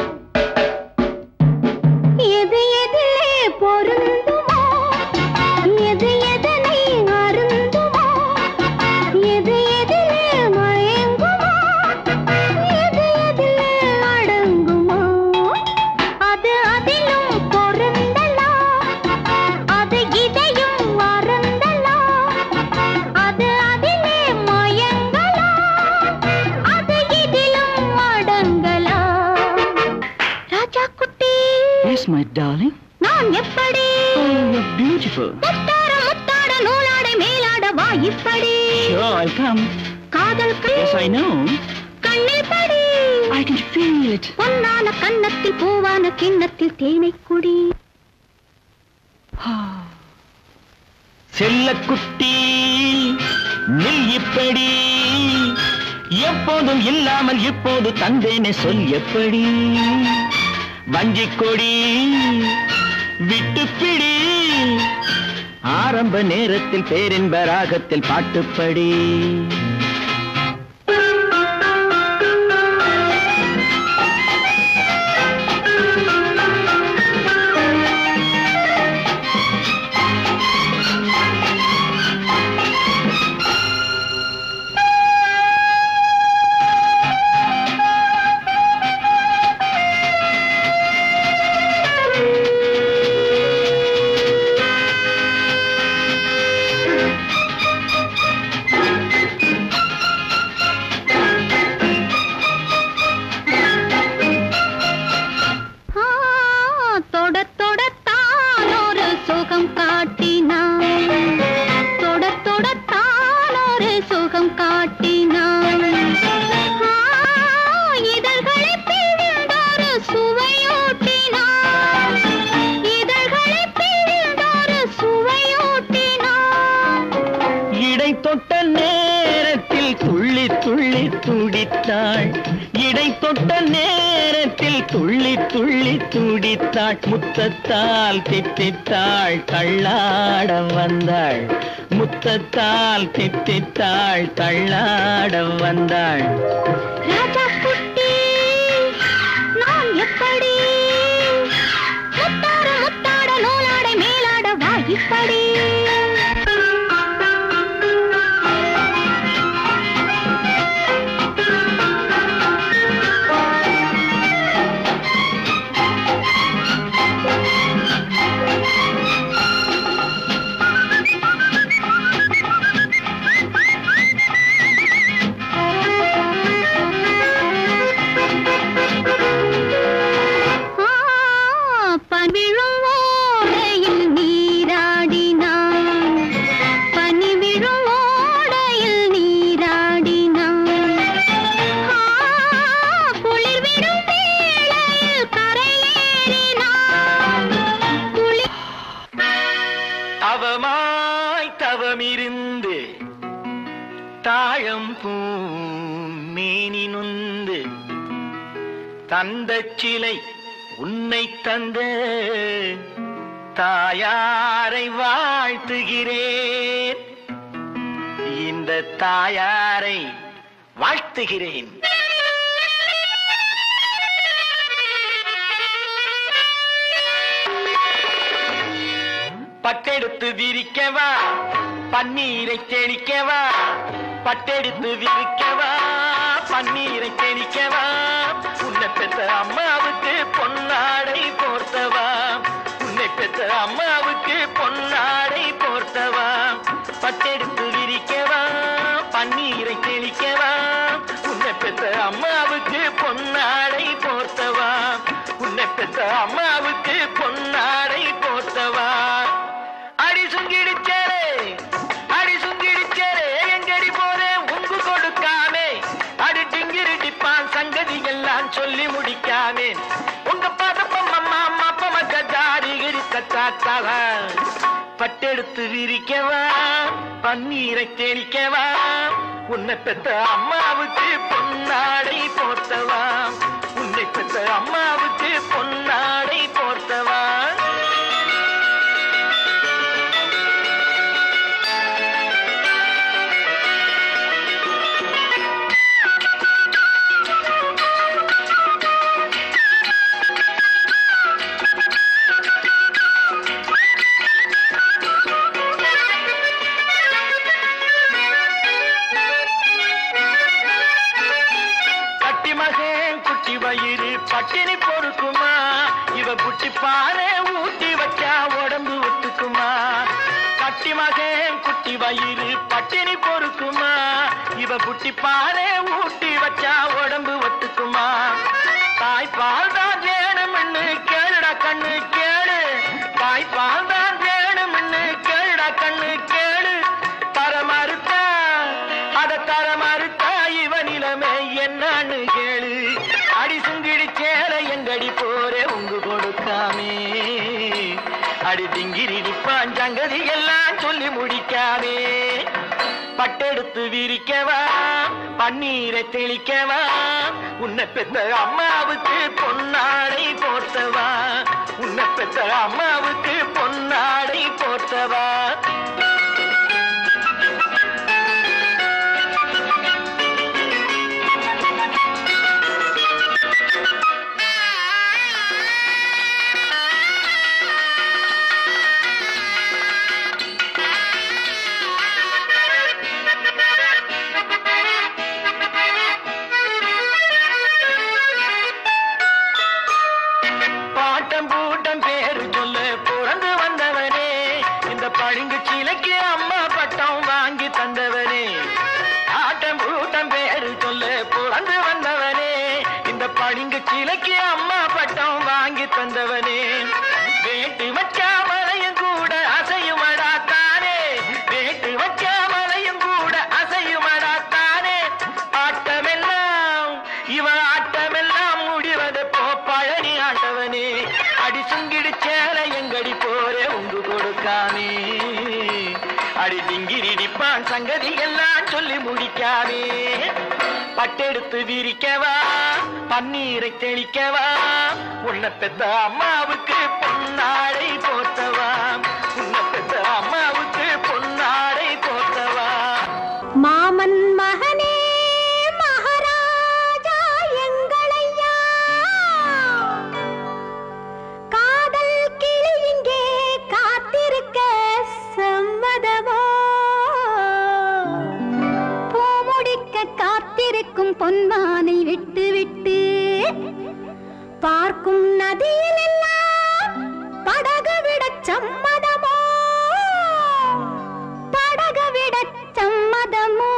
C: எது எதிலே பொருந்துமோ எது எதனை அருந்துமோ எது எதிலே மயங்குமோ எது எதிலே அடங்குமோ அது அதிலும் பொருந்தலாம் அது இதையும் மறந்தலாம் அது அதிலே மயங்கலாம் அது இதிலும் அடங்கலாம் ராஜா குட்டி
E: எஸ் மை டார்லிங்
C: நான் எப்படி
E: பியூட்டிஃபுல்
C: முத்தார முத்தாட நூலாடை மேலாட வா இப்படி
E: Sure, I'll come.
C: காதல்
E: Yes, I know.
C: கண்ணில் படி
E: I can feel it.
C: பொன்னான கன்னத்தில் பூவான கிண்ணத்தில் தேனை குடி
E: செல்லக்குட்டி நில் இப்படி எப்போதும் இல்லாமல் இப்போது தந்தேனே சொல் எப்படி வஞ்சிக் கொடி விட்டுப்பிடி ஆரம்ப நேரத்தில் பேரின்ப ராகத்தில் பாட்டுப்படி
C: ஆ, தொட தொடத்தான் ஒரு சுகம் காட்டினான் தொட தொடத்தான் ஒரு சுகம் காட்டினான் ஆ, இதழ்களை பிழிந்தொரு சுவையூட்டினான் இதழ்களை பிழிந்தொரு சுவையூட்டினான்
E: இடை தொட்ட நேரத்தில் துள்ளி துள்ளி துடித்தாள் இடை தொட்ட நேரத்தில் துள்ளி துள்ளி துடித்தாள் முத்தத்தால் தித்தித்தாள் தள்ளாட வந்தாள் முத்தத்தால் தித்தித்தாள் தள்ளாட வந்தாள்
C: ராஜா குட்டி நான் எப்படி முத்தாட முத்தாட நூலாடை மேலாட வா இப்படி ஆ, பனிவிழும் ஓடையில் நீராடினான் பனிவிழும் ஓடையில் நீராடினான் ஆ, குளிர் விடும் வேளையில் கரையேறினான் குளிர்
E: அவமாய் தவமிருந்து தாழம் பூமேனி நொந்து தந்த சிலை உன்னை தந்த தாயாரை வாழ்த்துகிறேன் இந்த தாயாரை வாழ்த்துகிறேன் பட்டெடுத்து விரிக்கவா பன்னீரை தெளிக்கவா பட்டெடுத்து விரிக்கவா பன்னீரை தெளிக்கவா உன்னை பெற்ற அம்மாவுக்கு பொன்னாடை போர்த்தவா உன்னை பெற்ற அம்மாவுக்கு பொன்னாடை போர்த்தவா பட்டெடுத்து விரிக்கவா பன்னீரை தெளிக்கவா உன்னை பெற்ற அம்மாவுக்கு பொன்னாடை போர்த்தவா உன்னை பெற்ற அம்மாவுக்கு பொன்னாடை போர்த்தவா அடி சுங்கிடிச்சேரே அடி சுங்கிடிச்சேரே எங்கடி போறே உங்கு கொடுக்காமே அடி டிங்கிரி டிப்பான் சங்கதி எல்லாம் சொல்லி முடிக்காமே உங்க பதப்பம் அம்மா அம்மா பமக்க ஜாடி கிரித்தாத்தாவ பட்டெடுத்து விரிக்கவா பன்னீரை தெளிக்கவா உன்னை பெற்ற அம்மாவுக்கு பொன்னாடை போர்த்தவா உன்னை பெற்ற அம்மாவுக்கு பொன்னாடை போர்த்த இவ புட்டி பானை ஊட்டி வச்சா உடம்பு ஒத்துக்குமா கட்டி மகன் குட்டி வயிறு பட்டினி பொறுக்குமா இவ புட்டி பானை ஊட்டி வச்சா உடம்பு ஒத்துக்குமா தாய்ப்பால் தான் வேணும்னு கேளுடா கண்ணு கேளு தாய்ப்பால் தான் வேணும்னு கேளுடா கண்ணு கேளு தர மறுத்தா அத தர மறுத்தா இவ நிலைமை என்னன்னு கேளு அடி சுங்கிடி சேல எங்கடி போரே உங்கு கொடுக்காமே அடி திங்கிரி நிப்பாஞ்சங்கதி எல்லாம் சொல்லி முடிக்காமே பட்டெடுத்து விரிக்கவா பன்னீரை தெளிக்கவா உன்னை பெத்த அம்மாவுக்கு பொன்னாடை போர்த்தவா உன்னை பெத்த அம்மாவுக்கு பொன்னாடை போர்த்தவா பாட்டம் பூட்டம் பேரு சொல்லு பிறந்து வந்தவனே இந்த பளிங்கு சிலைக்கு அம்மா பட்டம் வாங்கி தந்தவனே ஆட்டம் பூட்டம் பேரு சொல்லு பிறந்து வந்தவனே இந்த பளிங்கு சிலைக்கு அம்மா பட்டம் வாங்கி தந்தவனே வேட்டு வச்சா மலையும் கூட அசையுமடா தானே வேட்டு வச்சா மலையும் கூட அசையுமடா தானே ஆட்டமெல்லாம் இவன் ஆட்டமெல்லாம் முடிவது போ பழனி ஆண்டவனே அடி சுங்கிடி சேல எங்கடி போரே உங்கு கொடுக்காமே அடி திங்கிரிடிப்பான் சங்கதி எல்லாம் சொல்லி முடிக்காமே பட்டெடுத்து விரிக்கவா பன்னீரை தெளிக்கவா உன்னை பெத்த அம்மாவுக்கு பொன்னாடை போத்தவா உன்னை பெத்த அம்மாவுக்கு பொன்னாடை போத்தவா
C: மாமன் மகனே மகாராஜா எங்களையா காதல் கிளி இங்கே காத்திருக்க சம்மதமோ பூமுடிக்க காத்திருக்கும் பொன்மானை விட்டு விட்டு பார்க்கும் நதியிலெல்லாம் படகு விடச் சம்மதமோ படகு விடச் சம்மதமோ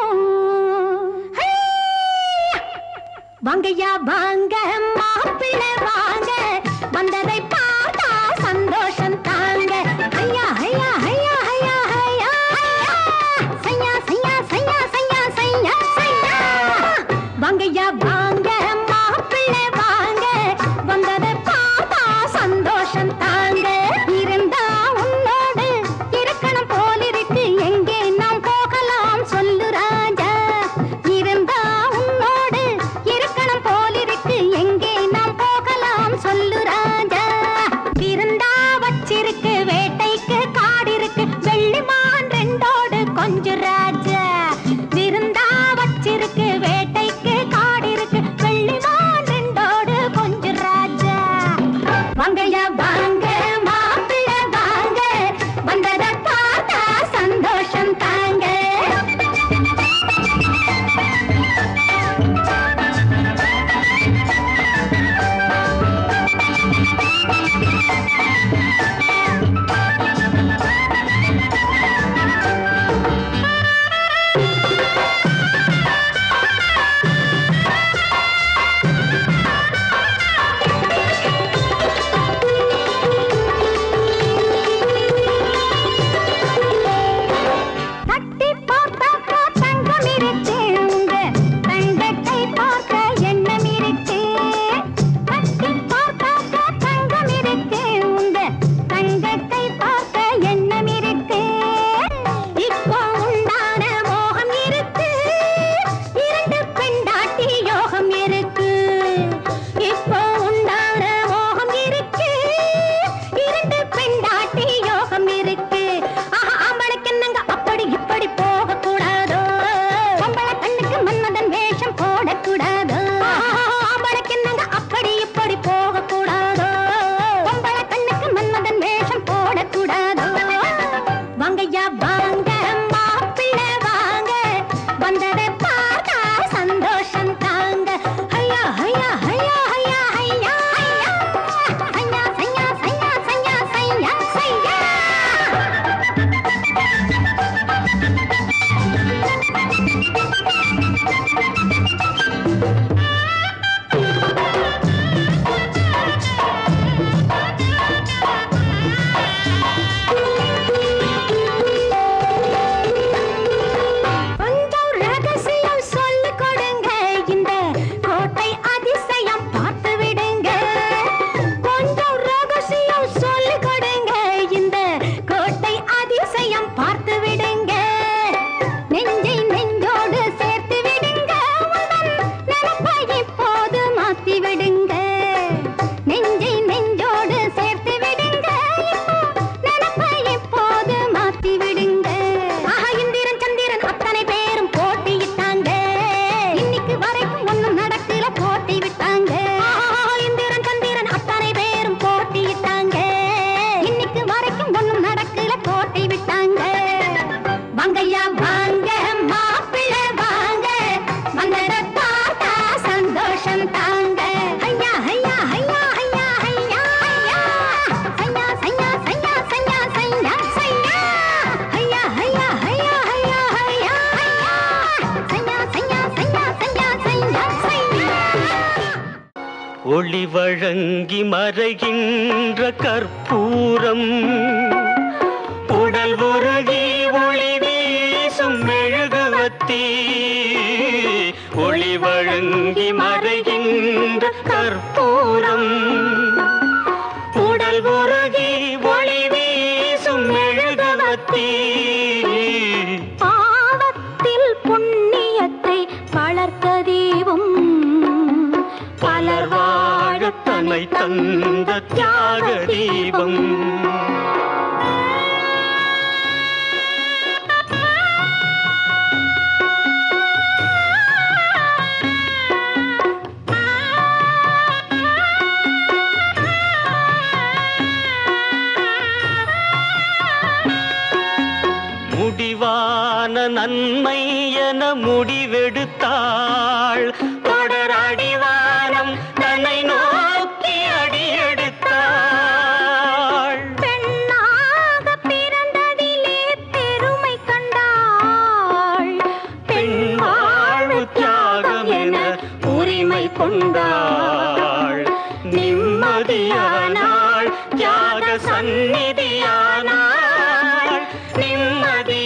C: ஹையா! வாங்கய்யா வாங்க மாப்பிள்ளை வாங்க வந்ததை பார்த்தா சந்தோஷம் தாங்க ஐயா ஐயா ஐயா ஐயா ஐயா ஐயா சையா சையா சையா சையா சையா சையா வாங்கய்யா வாங்க மாப்பிள்ளை வாங்க வந்ததை பார்த்தா சந்தோஷம் தாங்க இருந்தா உன்னோடு இருக்கணும் போலிருக்கு எங்கே நாம் போகலாம் சொல்லு ராஜா இருந்தா உன்னோடு இருக்கணும் போலிருக்கு எங்கே நாம் போகலாம் சொல்லு ராஜா இருந்தா வச்சிருக்கு வேட்டைக்கு காடிருக்கு வெள்ளிமான் ரெண்டோடு கொஞ்சு ராஜா விருந்தா வச்சிருக்கு வேட்டைக்கு காடிருக்கு வெள்ளிமான் ரெண்டோடு கொஞ்சு ராஜா வாங்கய்யா வாங்க மாப்பிள்ளை வாங்க வந்ததை பார்த்தா சந்தோஷம் தாங்க
F: ஒளி வழங்கி மறைகின்ற கற்பூரம் உடல் உருகி ஒளி வீசும் மெழுகுவத்தி ஒளி வழங்கி மறைகின்ற கற்பூரம் உடல் உருகி ஒளி வீசும் மெழுகுவத்தி
C: பாவத்தில் புண்ணியத்தை வளர்த்த தீபம்
F: பலர் வாழத் தன்னை தந்த தியாக தீபம் முடிவான நன்மை என முடிவெடுத்தாள் தொடர் அடிவானம் தன்னை நோக்கி அடியெடுத்தாள்
C: பெண்ணாக பிறந்ததிலே பெருமை கண்டாள்
F: பெண் வாழ்வு தியாகம் என உரிமை கொண்டாள் நிம்மதியானாள் தியாக சந்நிதியானாள் நிம்மதி